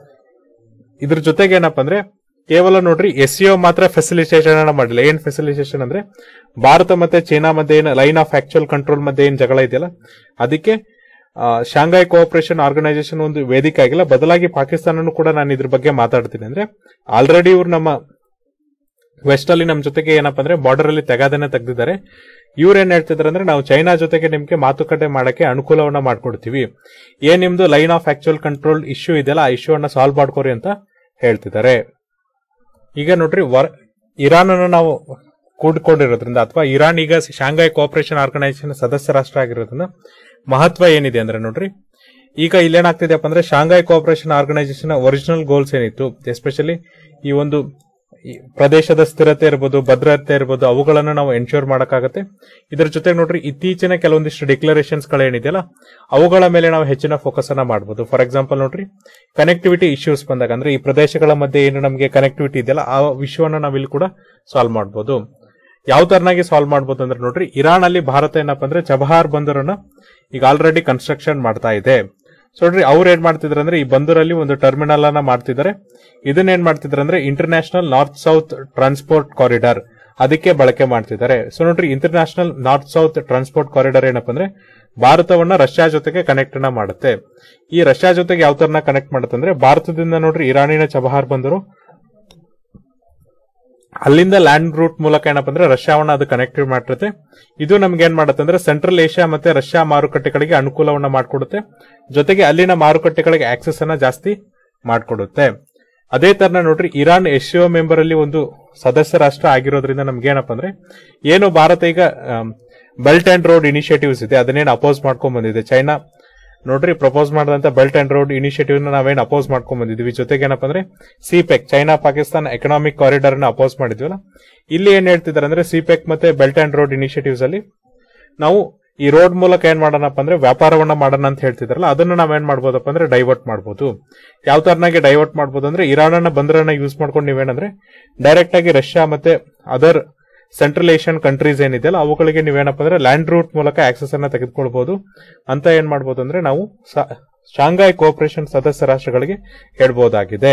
ಇದ್ರ ಜೊತೆಗೆ ಏನಪ್ಪ ಅಂದ್ರೆ ಕೇವಲ ನೋಡ್ರಿ ಎಸ್ ಮಾತ್ರ ಫೆಸಿಲಿಟೇಷನ್ ಅನ್ನ ಮಾಡಿಲ್ಲ ಏನ್ ಫೆಸಿಲಿಟೇಷನ್ ಅಂದ್ರೆ ಭಾರತ ಮತ್ತೆ ಚೈನಾ ಮಧ್ಯೆ ಏನು ಲೈನ್ ಆಫ್ ಆಕ್ಚುಯಲ್ ಕಂಟ್ರೋಲ್ ಮಧ್ಯೆ ಏನ್ ಜಗಳ ಇದೆಯಲ್ಲ ಅದಕ್ಕೆ ಆ, ಶಾಂಘೈ ಕೋಆಪರೇಷನ್ ಆರ್ಗನೈಸೇಷನ್ ಒಂದು ವೇದಿಕೆ ಆಗಿಲ್ಲ ಬದಲಾಗಿ ಪಾಕಿಸ್ತಾನನು ಕೂಡ ನಾನು ಇದ್ರ ಬಗ್ಗೆ ಮಾತಾಡ್ತೀನಿ ಅಂದ್ರೆ ಆಲ್ರೆಡಿ ಇವ್ರು ನಮ್ಮ ವೆಸ್ಟ್ ಅಲ್ಲಿ ನಮ್ಮ ಜೊತೆಗೆ ಏನಪ್ಪಾ ಅಂದ್ರೆ ಬಾರ್ಡರ್ ಅಲ್ಲಿ ತೆಗಾದನೆ ತೆಗೆದಿದ್ದಾರೆ ಇವ್ರು ಏನ್ ಹೇಳ್ತಿದಾರೆ ಅಂದ್ರೆ ನಾವು ಚೈನಾ ಜೊತೆಗೆ ನಿಮ್ಗೆ ಮಾತುಕತೆ ಮಾಡಕ್ಕೆ ಅನುಕೂಲವನ್ನ ಮಾಡ್ಕೊಡ್ತೀವಿ ಏನ್ ನಿಮ್ದು line of actual control issue ಇದೆಯಲ್ಲ ಆ ಇಶ್ಯೂ ಅನ್ನ ಸಾಲ್ವ್ ಮಾಡ್ಕೋರಿ ಅಂತ ಹೇಳ್ತಿದ್ದಾರೆ ಈಗ ನೋಡ್ರಿ ವರ್ ಇರಾನ್ ಅನ್ನು ನಾವು ಕೂಡ್ಕೊಂಡಿರೋದ್ರಿಂದ ಅಥವಾ ಇರಾನ್ ಈಗ ಶಾಂಘೈ ಕೋಆಪರೇಷನ್ ಆರ್ಗನೈಸೇಷನ್ ಸದಸ್ಯ ರಾಷ್ಟ್ರ ಆಗಿರೋದ್ರಿಂದ ಮಹತ್ವ ಏನಿದೆ ಅಂದ್ರೆ ನೋಡ್ರಿ ಈಗ ಇಲ್ಲೇನಾಗ್ತಿದೆಯಪ್ಪ ಅಂದ್ರೆ Shanghai cooperation organisation original goals ಏನಿತ್ತು ಎಸ್ಪೆಷಲಿ ಈ ಒಂದು ಈ ಪ್ರದೇಶದ ಸ್ಥಿರತೆ ಇರ್ಬೋದು ಭದ್ರತೆ ಇರ್ಬೋದು ಅವುಗಳನ್ನು ನಾವು ಎನ್ಶೂರ್ ಮಾಡಕ್ಕಾಗತ್ತೆ ಇದ್ರ ಜೊತೆಗೆ ನೋಡ್ರಿ ಇತ್ತೀಚಿನ ಕೆಲವೊಂದಿಷ್ಟು ಡಿಕ್ಲರೇಷನ್ಸ್ ಗಳೇನಿದೆಯಲ್ಲ ಅವುಗಳ ಮೇಲೆ ನಾವು ಹೆಚ್ಚಿನ ಫೋಕಸ್ ಅನ್ನ ಮಾಡಬಹುದು ಫಾರ್ ಎಕ್ಸಾಂಪಲ್ ನೋಡ್ರಿ ಕನೆಕ್ಟಿವಿಟಿ ಇಶ್ಯೂಸ್ ಬಂದಾಗ ಅಂದ್ರೆ ಈ ಪ್ರದೇಶಗಳ ಮಧ್ಯೆ ಏನು ನಮಗೆ ಕನೆಕ್ಟಿವಿಟಿ ಇದೆಯಲ್ಲ ಆ ವಿಷಯವನ್ನ ನಾವು ಇಲ್ಲಿ ಕೂಡ ಸಾಲ್ವ್ ಮಾಡಬಹುದು ಯಾವ ತರನಾಗಿ ಸಾಲ್ವ್ ಮಾಡಬಹುದು ಅಂದ್ರೆ ನೋಡ್ರಿ ಇರಾನ್ ಅಲ್ಲಿ ಭಾರತ ಏನಪ್ಪಾ ಅಂದ್ರೆ ಚಬಹಾರ್ ಬಂದರನ್ನ ಈಗ ಆಲ್ರೆಡಿ ಕನ್ಸ್ಟ್ರಕ್ಷನ್ ಮಾಡ್ತಾ ಇದೆ ಸೊ ನೋಡ್ರಿ ಅವ್ರು ಏನ್ ಮಾಡ್ತಿದ್ರು ಅಂದ್ರೆ ಈ ಬಂದೂರಲ್ಲಿ ಒಂದು ಟರ್ಮಿನಲ್ ಅನ್ನ ಮಾಡ್ತಿದ್ದಾರೆ ಇದನ್ನ ಏನ್ ಮಾಡ್ತಿದ್ರು ಅಂದ್ರೆ international north south transport corridor ಅದಕ್ಕೆ ಬಳಕೆ ಮಾಡ್ತಿದ್ದಾರೆ ಸೊ ನೋಡ್ರಿ international north south transport corridor ಏನಪ್ಪ ಅಂದ್ರೆ ಭಾರತವನ್ನ ರಷ್ಯಾ ಜೊತೆಗೆ ಕನೆಕ್ಟ್ ಅನ್ನ ಮಾಡುತ್ತೆ ಈ ರಷ್ಯಾ ಜೊತೆಗೆ ಯಾವ ತರನ ಕನೆಕ್ಟ್ ಮಾಡುತ್ತೆ ಅಂದ್ರೆ ಭಾರತದಿಂದ ನೋಡ್ರಿ ಇರಾನಿನ ಚಬಹಾರ್ ಬಂದರು ಅಲ್ಲಿಂದ ಲ್ಯಾಂಡ್ ರೂಟ್ ಮೂಲಕ ಏನಪ್ಪ ಅಂದ್ರೆ ರಷ್ಯಾವನ್ನ ಅದು ಕನೆಕ್ಟ್ ಮಾಡಿರುತ್ತೆ ಇದು ನಮ್ಗೆ ಏನ್ ಮಾಡುತ್ತೆ ಅಂದ್ರೆ ಸೆಂಟ್ರಲ್ ಏಷ್ಯಾ ಮತ್ತೆ ರಷ್ಯಾ ಮಾರುಕಟ್ಟೆಗಳಿಗೆ ಅನುಕೂಲವನ್ನ ಮಾಡಿಕೊಡುತ್ತೆ ಜೊತೆಗೆ ಅಲ್ಲಿನ ಮಾರುಕಟ್ಟೆಗಳಿಗೆ ಆಕ್ಸೆಸ್ ಅನ್ನ ಜಾಸ್ತಿ ಮಾಡಿಕೊಡುತ್ತೆ ಅದೇ ತರನ ನೋಡ್ರಿ ಇರಾನ್ ಎಸ್ಒ ಮೆಂಬರ್ ಅಲ್ಲಿ ಒಂದು ಸದಸ್ಯ ರಾಷ್ಟ್ರ ಆಗಿರೋದ್ರಿಂದ ನಮ್ಗೆ ಏನಪ್ಪ ಅಂದ್ರೆ ಏನು ಭಾರತ ಈಗ ಬೆಲ್ಟ್ ಅಂಡ್ ರೋಡ್ ಇನಿಷಿಯೇಟಿವ್ಸ್ ಇದೆ ಅದನ್ನೇನು ಅಪೋಸ್ ಮಾಡ್ಕೊಂಡ್ ಬಂದಿದೆ ಚೈನಾ ನೋಡ್ರಿ ಪ್ರಪೋಸ್ ಮಾಡಿದಂತ ಬೆಲ್ಟ್ ಅಂಡ್ ರೋಡ್ ಇನಿಷಿಯೇಟಿವ್ ನ ನಾವೇನು ಅಪೋಸ್ ಮಾಡ್ಕೊಂಡ್ ಬಂದಿದ್ವಿ ಜೊತೆಗೆ ಏನಪ್ಪ ಅಂದ್ರೆ CPEC China Pakistan economic corridor ನ ಅಪೋಸ್ ಮಾಡಿದ್ವಲ್ಲ ಇಲ್ಲಿ ಏನ್ ಹೇಳ್ತಿದ್ದಾರೆ ಅಂದ್ರೆ ಸಿಪೆಕ್ ಮತ್ತೆ ಬೆಲ್ಟ್ ಅಂಡ್ ರೋಡ್ ಇನಿಷಿಯೇಟಿವ್ಸ್ ಅಲ್ಲಿ ನಾವು ಈ ರೋಡ್ ಮೂಲಕ ಏನ್ ಮಾಡೋಣಪ್ಪ ಅಂದ್ರೆ ವ್ಯಾಪಾರವನ್ನ ಮಾಡೋಣ ಅಂತ ಹೇಳ್ತಿದ್ರಲ್ಲ ಅದನ್ನ ನಾವೇನ್ ಮಾಡ್ಬೋದಪ್ಪ ಅಂದ್ರೆ ಡೈವರ್ಟ್ ಮಾಡ್ಬೋದು ಯಾವ ತರನಾಗಿ ಡೈವರ್ಟ್ ಮಾಡ್ಬೋದು ಅಂದ್ರೆ ಇರಾನ್ ಬಂದರನ್ನ ಯೂಸ್ ಮಾಡ್ಕೊಂಡು ನೀವೇನಂದ್ರೆ ಡೈರೆಕ್ಟ್ ಆಗಿ ರಷ್ಯಾ ಮತ್ತೆ ಅದರ್ ಸೆಂಟ್ರಲ್ ಏಷ್ಯನ್ ಕಂಟ್ರೀಸ್ ಏನಿದೆಯಲ್ಲ ಅವುಗಳಿಗೆ ನೀವೇನಪ್ಪ ಅಂದ್ರೆ ಲ್ಯಾಂಡ್ ರೂಟ್ ಮೂಲಕ ಆಕ್ಸೆಸ್ ಅನ್ನ ತೆಗೆದುಕೊಳ್ಬಹುದು ಅಂತ ಏನ್ ಮಾಡ್ಬೋದು ಅಂದ್ರೆ ನಾವು ಶಾಂಘಾಯ್ ಕೋಆಪರೇಷನ್ ಸದಸ್ಯ ರಾಷ್ಟ್ರಗಳಿಗೆ ಹೇಳ್ಬಹುದಾಗಿದೆ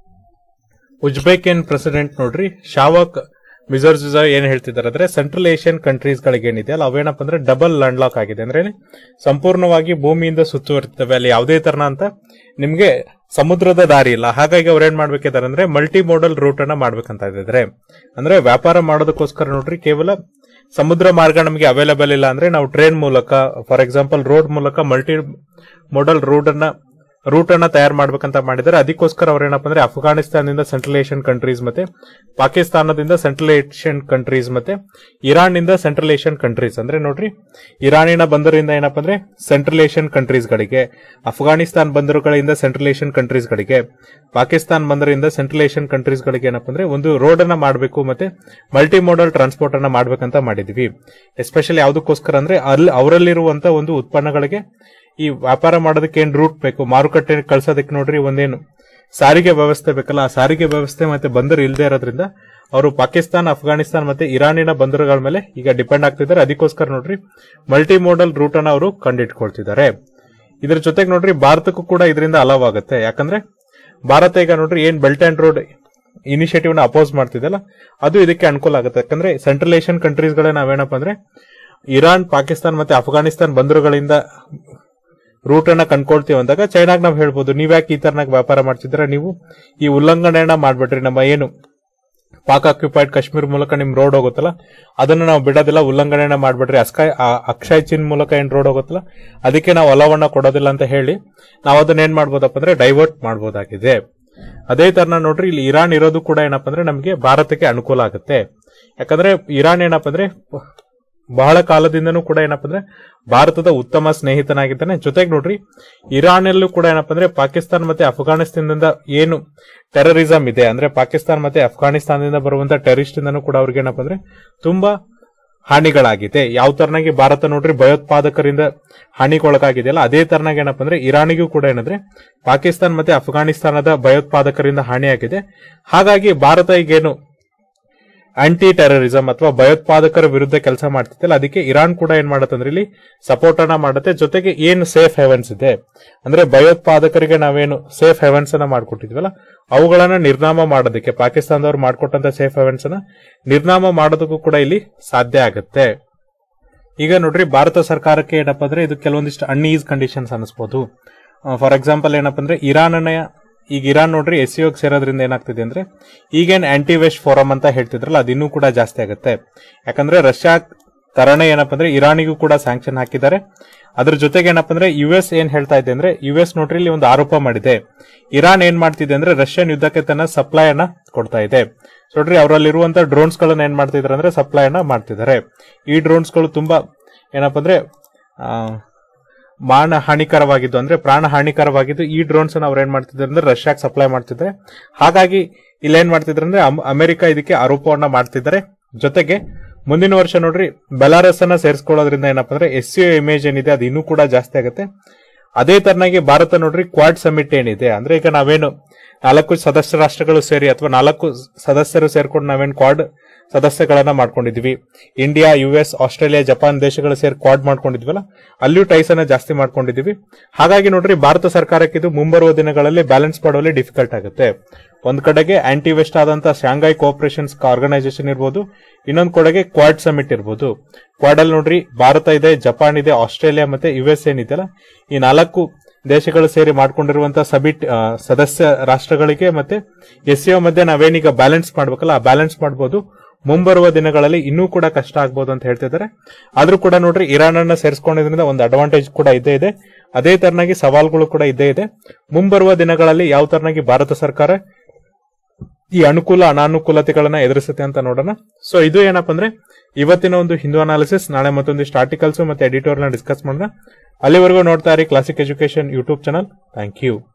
ಉಜ್ಬೇಕಿಯನ್ ಪ್ರೆಸಿಡೆಂಟ್ ನೋಡ್ರಿ ಶಾವಕ್ ಮಿಜೋರ್ಜುಜಾ ಏನ್ ಹೇಳ್ತಿದ್ದಾರೆ ಅಂದ್ರೆ ಸೆಂಟ್ರಲ್ ಏಷ್ಯನ್ ಕಂಟ್ರೀಸ್ ಗಳಿಗೆ ಏನಿದೆ ಅಲ್ಲ ಅವೇನಪ್ಪ ಅಂದ್ರೆ ಡಬಲ್ ಲ್ಯಾಂಡ್ ಲಾಕ್ ಆಗಿದೆ ಅಂದ್ರೆ ಸಂಪೂರ್ಣವಾಗಿ ಭೂಮಿಯಿಂದ ಸುತ್ತುವರಿತವೆ ಅಲ್ಲಿ ಯಾವುದೇ ತರನ ಅಂತ ನಿಮ್ಗೆ ಸಮುದ್ರದ ದಾರಿ ಇಲ್ಲ ಹಾಗಾಗಿ ಅವ್ರು ಏನ್ ಮಾಡ್ಬೇಕಿದ್ದಾರೆ ಅಂದ್ರೆ ಮಲ್ಟಿ ಮೋಡಲ್ ರೂಟ್ ಅನ್ನ ಮಾಡ್ಬೇಕಂತ ಇದ್ದಾರೆ ಅಂದ್ರೆ ವ್ಯಾಪಾರ ಮಾಡೋದಕ್ಕೋಸ್ಕರ ನೋಡ್ರಿ ಕೇವಲ ಸಮುದ್ರ ಮಾರ್ಗ ನಮಗೆ ಅವೈಲೇಬಲ್ ಇಲ್ಲ ಅಂದ್ರೆ ನಾವು ಟ್ರೈನ್ ಮೂಲಕ ಫಾರ್ ಎಕ್ಸಾಂಪಲ್ ರೋಡ್ ಮೂಲಕ ಮಲ್ಟಿ ಮೋಡಲ್ ರೂಟ್ ಅನ್ನ ರೂಟ್ ಅನ್ನ ತಯಾರು ಮಾಡ್ಬೇಕಂತ ಮಾಡಿದ್ದಾರೆ ಅದಕ್ಕೋಸ್ಕರ ಅವ್ರು ಏನಪ್ಪ ಅಂದ್ರೆ ಅಫ್ಘಾನಿಸ್ತಾನದಿಂದ ಸೆಂಟ್ರಲ್ ಏಷ್ಯನ್ ಕಂಟ್ರೀಸ್ ಮತ್ತೆ ಪಾಕಿಸ್ತಾನದಿಂದ ಸೆಂಟ್ರಲ್ ಏಷ್ಯನ್ ಕಂಟ್ರೀಸ್ ಮತ್ತೆ ಇರಾನ್ ನಿಂದ ಸೆಂಟ್ರಲ್ ಏಷ್ಯನ್ ಕಂಟ್ರೀಸ್ ಅಂದ್ರೆ ನೋಡ್ರಿ ಇರಾನಿನ ಬಂದರಿಂದ ಏನಪ್ಪ ಅಂದ್ರೆ ಸೆಂಟ್ರಲ್ ಏಷ್ಯನ್ ಕಂಟ್ರೀಸ್ ಗಳಿಗೆ ಅಫ್ಘಾನಿಸ್ತಾನ್ ಬಂದರುಗಳಿಂದ ಸೆಂಟ್ರಲ್ ಏಷ್ಯನ್ ಕಂಟ್ರೀಸ್ ಗಳಿಗೆ ಪಾಕಿಸ್ತಾನ್ ಬಂದರಿಂದ ಸೆಂಟ್ರಲ್ ಏಷ್ಯನ್ ಕಂಟ್ರೀಸ್ ಗಳಿಗೆ ಏನಪ್ಪ ಅಂದ್ರೆ ಒಂದು ರೋಡ್ ಅನ್ನ ಮಾಡಬೇಕು ಮತ್ತೆ ಮಲ್ಟಿ ಮೋಡಲ್ ಟ್ರಾನ್ಸ್ಪೋರ್ಟ್ ಅನ್ನ ಮಾಡ್ಬೇಕಂತ ಮಾಡಿದ್ವಿ ಎಸ್ಪೆಷಲಿ ಯಾವುದಕ್ಕೋಸ್ಕರ ಅಂದ್ರೆ ಅಲ್ಲಿ ಅವರಲ್ಲಿರುವಂತ ಒಂದು ಉತ್ಪನ್ನಗಳಿಗೆ ಈ ವ್ಯಾಪಾರ ಮಾಡೋದಕ್ಕೆ ಏನ್ ರೂಟ್ ಬೇಕು ಮಾರುಕಟ್ಟೆ ಕಳ್ಸೋದಕ್ಕೆ ನೋಡ್ರಿ ಒಂದೇನು ಸಾರಿಗೆ ವ್ಯವಸ್ಥೆ ಬೇಕಲ್ಲ ಆ ಸಾರಿಗೆ ವ್ಯವಸ್ಥೆ ಮತ್ತೆ ಬಂದರು ಇಲ್ಲದೆ ಇರೋದ್ರಿಂದ ಅವರು ಪಾಕಿಸ್ತಾನ ಅಫ್ಘಾನಿಸ್ತಾನ ಮತ್ತೆ ಇರಾನಿನ ಬಂದರುಗಳ ಮೇಲೆ ಈಗ ಡಿಪೆಂಡ್ ಆಗ್ತಿದ್ದಾರೆ ಅದಕ್ಕೋಸ್ಕರ ನೋಡ್ರಿ ಮಲ್ಟಿ ಮೋಡಲ್ ರೂಟ್ ಅನ್ನ ಅವರು ಕಂಡಿಟ್ಕೊಳ್ತಿದ್ದಾರೆ ಇದ್ರ ಜೊತೆಗೆ ನೋಡ್ರಿ ಭಾರತಕ್ಕೂ ಕೂಡ ಇದರಿಂದ ಅಲಾವಾಗುತ್ತೆ ಯಾಕಂದ್ರೆ ಭಾರತ ಈಗ ನೋಡ್ರಿ ಏನ್ ಬೆಲ್ಟ್ ಅಂಡ್ ರೋಡ್ ಇನಿಷಿಯೇಟಿವ್ ನ ಅಪೋಸ್ ಮಾಡ್ತಿದೆಯಲ್ಲ ಅದು ಇದಕ್ಕೆ ಅನುಕೂಲ ಆಗುತ್ತೆ ಯಾಕಂದ್ರೆ ಸೆಂಟ್ರಲ್ ಏಷ್ಯನ್ ಕಂಟ್ರೀಸ್ ಗಳೇ ನಾವೇನಪ್ಪ ಅಂದ್ರೆ ಇರಾನ್ ಪಾಕಿಸ್ತಾನ್ ಮತ್ತೆ ಅಫ್ಘಾನಿಸ್ತಾನ್ ಬಂದರುಗಳಿಂದ ರೂಟ್ ಅನ್ನ ಕಂಡ್ಕೊಳ್ತೀವಿ ಅಂದಾಗ ಚೈನಾಗ್ ನಾವ್ ಹೇಳ್ಬೋದು ನೀವ್ಯಾಕೆ ಈ ತರನಾಗ ವ್ಯಾಪಾರ ಮಾಡ್ತಿದ್ರ ನೀವು ಈ ಉಲ್ಲಂಘನೆಯನ್ನ ಮಾಡ್ಬಿಟ್ರಿ ನಮ್ಮ ಏನು ಪಾಕ್ ಆಕ್ಯುಪೈಡ್ ಕಾಶ್ಮೀರ್ ಮೂಲಕ ನಿಮ್ ರೋಡ್ ಹೋಗುತ್ತಲ್ಲ ಅದನ್ನ ನಾವು ಬಿಡೋದಿಲ್ಲ ಉಲ್ಲಂಘನೆಯನ್ನ ಮಾಡ್ಬಿಟ್ರಿ ಅಸ್ಕಾಯ್ ಆ- ಅಕ್ಷಯ್ ಚಿನ್ ಮೂಲಕ ಏನ್ ರೋಡ್ ಹೋಗುತ್ತಲ್ಲ ಅದಕ್ಕೆ ನಾವು ಒಲವನ್ನ ಕೊಡೋದಿಲ್ಲ ಅಂತ ಹೇಳಿ ನಾವು ಅದನ್ನ ಏನ್ ಮಾಡ್ಬೋದಪ್ಪ ಅಂದ್ರೆ ಡೈವರ್ಟ್ ಮಾಡ್ಬೋದಾಗಿದೆ ಅದೇ ತರನ ನೋಡ್ರಿ ಇಲ್ಲಿ ಇರಾನ್ ಇರೋದು ಕೂಡ ಏನಪ್ಪ ಅಂದ್ರೆ ನಮಗೆ ಭಾರತಕ್ಕೆ ಅನುಕೂಲ ಆಗುತ್ತೆ ಯಾಕಂದ್ರೆ ಇರಾನ್ ಏನಪ್ಪ ಅಂದ್ರೆ ಬಹಳ ಕಾಲದಿಂದನೂ ಕೂಡ ಏನಪ್ಪ ಅಂದ್ರೆ ಭಾರತದ ಉತ್ತಮ ಸ್ನೇಹಿತನಾಗಿದ್ದಾನೆ ಜೊತೆಗೆ ನೋಡ್ರಿ ಇರಾನಲ್ಲೂ ಕೂಡ ಏನಪ್ಪ ಅಂದ್ರೆ ಪಾಕಿಸ್ತಾನ ಮತ್ತೆ ಅಫ್ಘಾನಿಸ್ತಾನದಿಂದ ಏನು ಟೆರರಿಸಂ ಇದೆ ಅಂದ್ರೆ ಪಾಕಿಸ್ತಾನ ಮತ್ತೆ ಅಫ್ಘಾನಿಸ್ತಾನದಿಂದ ಬರುವಂತ ಟೆರರಿಸ್ಟ್ ಇಂದನೂ ಕೂಡ ಅವ್ರಿಗೆ ಏನಪ್ಪ ಅಂದ್ರೆ ತುಂಬಾ ಹಾನಿಗಳಾಗಿದೆ ಯಾವ ತರನಾಗಿ ಭಾರತ ನೋಡ್ರಿ ಭಯೋತ್ಪಾದಕರಿಂದ ಹಾನಿಗೊಳಗಾಗಿದೆಯಲ್ಲ ಅದೇ ತರನಾಗಿ ಏನಪ್ಪ ಅಂದ್ರೆ ಇರಾನಿಗೂ ಕೂಡ ಏನಂದ್ರೆ ಪಾಕಿಸ್ತಾನ ಮತ್ತೆ ಅಫ್ಘಾನಿಸ್ತಾನದ ಭಯೋತ್ಪಾದಕರಿಂದ ಹಾನಿಯಾಗಿದೆ ಹಾಗಾಗಿ ಭಾರತ ಈಗೇನು ಆಂಟಿ ಟೆರರಿಸಂ ಅಥವಾ ಭಯೋತ್ಪಾದಕರ ವಿರುದ್ಧ ಕೆಲಸ ಮಾಡ್ತಿದ್ದಲ್ಲ ಅದಕ್ಕೆ ಇರಾನ್ ಕೂಡ ಏನ್ ಮಾಡುತ್ತೆ ಅಂದ್ರೆ ಇಲ್ಲಿ ಸಪೋರ್ಟ್ ಅನ್ನ ಮಾಡುತ್ತೆ ಜೊತೆಗೆ ಏನು ಸೇಫ್ ಹೆವೆನ್ಸ್ ಇದೆ ಅಂದ್ರೆ ಭಯೋತ್ಪಾದಕರಿಗೆ ನಾವೇನು ಸೇಫ್ ಹೆವೆನ್ಸ್ ಅನ್ನ ಮಾಡ್ಕೊಟ್ಟಿದ್ವಲ್ಲ ಅವುಗಳನ್ನ ನಿರ್ನಾಮ ಮಾಡೋದಕ್ಕೆ ಪಾಕಿಸ್ತಾನದವ್ರು ಮಾಡ್ಕೊಟ್ಟಂತ ಸೇಫ್ ಹೆವೆನ್ಸ್ ಅನ್ನ ನಿರ್ನಾಮ ಮಾಡೋದಕ್ಕೂ ಕೂಡ ಇಲ್ಲಿ ಸಾಧ್ಯ ಆಗುತ್ತೆ ಈಗ ನೋಡ್ರಿ ಭಾರತ ಸರ್ಕಾರಕ್ಕೆ ಏನಪ್ಪ ಅಂದ್ರೆ ಇದು ಕೆಲವೊಂದಿಷ್ಟು ಅನ್ಈಸ್ ಕಂಡೀಷನ್ಸ್ ಅನಿಸ್ಬೋದು ಫಾರ್ ಎಕ್ಸಾಂಪಲ್ ಏನಪ್ಪ ಅಂದ್ರೆ ಇರಾನ್ನ ಈಗ ಇರಾನ್ ನೋಡ್ರಿ ಎಸ್ ಸಿ ಸೇರೋದ್ರಿಂದ ಏನಾಗ್ತಿದೆ ಅಂದ್ರೆ ಈಗೇನ್ ಆಂಟಿ ವೆಸ್ಟ್ ಫೋರಮ್ ಅಂತ ಹೇಳ್ತಿದ್ರಲ್ಲ ಅದು ಇನ್ನೂ ಕೂಡ ಜಾಸ್ತಿ ಆಗುತ್ತೆ ಯಾಕಂದ್ರೆ ರಷ್ಯಾ ತರನೇ ಏನಪ್ಪ ಅಂದ್ರೆ ಇರಾನಿಗೂ ಕೂಡ ಸ್ಯಾಂಕ್ಷನ್ ಹಾಕಿದ್ದಾರೆ ಅದ್ರ ಜೊತೆಗೆ ಏನಪ್ಪ ಅಂದ್ರೆ ಯು ಎಸ್ ಏನ್ ಹೇಳ್ತಾ ಇದೆ ಅಂದ್ರೆ ಯು ಎಸ್ ನೋಡ್ರಿ ಇಲ್ಲಿ ಒಂದು ಆರೋಪ ಮಾಡಿದೆ ಇರಾನ್ ಏನ್ ಮಾಡ್ತಿದೆ ಅಂದ್ರೆ ರಷ್ಯನ್ ಯುದ್ಧಕ್ಕೆ ತನ್ನ ಸಪ್ಲೈ ಅನ್ನ ಕೊಡ್ತಾ ಇದೆ ನೋಡ್ರಿ ಅವರಲ್ಲಿರುವಂತ ಡ್ರೋನ್ಸ್ ಗಳನ್ನ ಏನ್ ಮಾಡ್ತಿದ್ದಾರೆ ಅಂದ್ರೆ ಸಪ್ಲೈ ಅನ್ನ ಮಾಡ್ತಿದ್ದಾರೆ ಈ ಡ್ರೋನ್ಸ್ ಗಳು ತುಂಬಾ ಏನಪ್ಪ ಅಂದ್ರೆ ಆ, ಮಾನ ಹಾನಿಕರವಾಗಿದ್ದು ಅಂದ್ರೆ ಪ್ರಾಣ ಹಾನಿಕರವಾಗಿದ್ದು ಈ ಡ್ರೋನ್ಸ್ ಅನ್ನ ಅವ್ರು ಏನ್ ಮಾಡ್ತಿದ್ದಾರೆ ಅಂದ್ರೆ ರಷ್ಯಾಕ್ ಸಪ್ಲೈ ಮಾಡ್ತಿದ್ದಾರೆ ಹಾಗಾಗಿ ಇಲ್ಲಿ ಏನ್ ಮಾಡ್ತಿದ್ದಾರೆ ಅಂದ್ರೆ ಅಮ್- ಅಮೆರಿಕ ಇದಕ್ಕೆ ಆರೋಪವನ್ನ ಮಾಡ್ತಿದ್ದಾರೆ ಜೊತೆಗೆ ಮುಂದಿನ ವರ್ಷ ನೋಡ್ರಿ ಬೆಲಾರಸ್ ಅನ್ನ ಸೇರಿಸ್ಕೊಳ್ಳೋದ್ರಿಂದ ಏನಪ್ಪಾ ಅಂದ್ರೆ ಎಸ್ ಸಿ ಇಮೇಜ್ ಏನಿದೆ ಅದು ಇನ್ನೂ ಕೂಡ ಜಾಸ್ತಿ ಆಗುತ್ತೆ ಅದೇ ತರನಾಗಿ ಭಾರತ ನೋಡ್ರಿ ಕ್ವಾಡ್ ಸಮಿಟ್ ಏನಿದೆ ಅಂದ್ರೆ ಈಗ ನಾವೇನು ನಾಲ್ಕು ಸದಸ್ಯ ರಾಷ್ಟ್ರಗಳು ಸೇರಿ ಅಥವಾ ನಾಲ್ಕು ಸದಸ್ಯರು ಸೇರ್ಕೊಂಡು ನಾವೇನು ಕ್ವಾಡ್ ಸದಸ್ಯಗಳನ್ನ ಮಾಡ್ಕೊಂಡಿದ್ವಿ India U S Australia Japan ದೇಶಗಳು ಸೇರಿ ಕ್ವಾಡ್ ಮಾಡ್ಕೊಂಡಿದ್ವಲ್ಲ ಅಲ್ಲಿಯೂ ಟೈಸ್ ಅನ್ನ ಜಾಸ್ತಿ ಮಾಡ್ಕೊಂಡಿದೀವಿ ಹಾಗಾಗಿ ನೋಡ್ರಿ ಭಾರತ ಸರ್ಕಾರಕ್ಕೆ ಇದು ಮುಂಬರುವ ದಿನಗಳಲ್ಲಿ ಬ್ಯಾಲೆನ್ಸ್ ಮಾಡುವಲ್ಲಿ ಡಿಫಿಕಲ್ಟ್ ಆಗುತ್ತೆ ಒಂದ್ ಕಡೆಗೆ ಆಂಟಿ ವೆಸ್ಟ್ ಆದಂತ ಶಾಂಘೈ ಕೋಆಪರೇಷನ್ಸ್ ಆರ್ಗನೈಸೇಷನ್ ಇರ್ಬೋದು ಇನ್ನೊಂದ್ ಕಡೆಗೆ ಕ್ವಾಡ್ ಸಮಿಟ್ ಇರ್ಬೋದು ಕ್ವಾಡ್ ಅಲ್ಲಿ ನೋಡ್ರಿ ಭಾರತ ಇದೆ ಜಪಾನ್ ಇದೆ ಆಸ್ಟ್ರೇಲಿಯಾ ಮತ್ತೆ ಯು ಎಸ್ ಏನಿದೆಯಲ್ಲ ಈ ನಾಲ್ಕು ದೇಶಗಳು ಸೇರಿ ಮಾಡ್ಕೊಂಡಿರುವಂತಹ ಸಬಿಟ್ ಆ, ಸದಸ್ಯ ರಾಷ್ಟ್ರಗಳಿಗೆ ಮತ್ತೆ ಎಸ್ ಮಧ್ಯೆ ನಾವೇನೀಗ ಬ್ಯಾಲೆನ್ಸ್ ಮಾಡ್ಬೇಕಲ್ಲ ಆ ಬ್ಯಾಲೆನ್ಸ್ ಮಾಡಬಹುದು ಮುಂಬರುವ ದಿನಗಳಲ್ಲಿ ಇನ್ನೂ ಕೂಡ ಕಷ್ಟ ಆಗ್ಬೋದು ಅಂತ ಹೇಳ್ತಿದ್ದಾರೆ ಆದ್ರೂ ಕೂಡ ನೋಡ್ರಿ ಇರಾನ್ ಅನ್ನ ಸೇರಿಸ್ಕೊಂಡಿದ್ರಿಂದ ಒಂದು ಅಡ್ವಾಂಟೇಜ್ ಕೂಡ ಇದ್ದೇ ಇದೆ ಅದೇ ತರನಾಗಿ ಸವಾಲುಗಳು ಕೂಡ ಇದ್ದೇ ಇದೆ ಮುಂಬರುವ ದಿನಗಳಲ್ಲಿ ಯಾವ ತರನಾಗಿ ಭಾರತ ಸರ್ಕಾರ ಈ ಅನುಕೂಲ ಅನಾನುಕೂಲತೆಗಳನ್ನ ಎದುರಿಸುತ್ತೆ ಅಂತ ನೋಡೋಣ ಸೊ ಇದು ಏನಪ್ಪ ಅಂದ್ರೆ ಇವತ್ತಿನ ಒಂದು ಹಿಂದೂ ಅನಾಲಿಸಿಸ್ ನಾಳೆ ಮತ್ತೊಂದಿಷ್ಟು ಆರ್ಟಿಕಲ್ಸ್ ಮತ್ತೆ ಎಡಿಟೋರ್ ನ ಡಿಸ್ಕಸ್ ಮಾಡೋಣ ಅಲ್ಲಿವರೆಗೂ ನೋಡ್ತಾ ಇರಿ Classic education YouTube channel thank you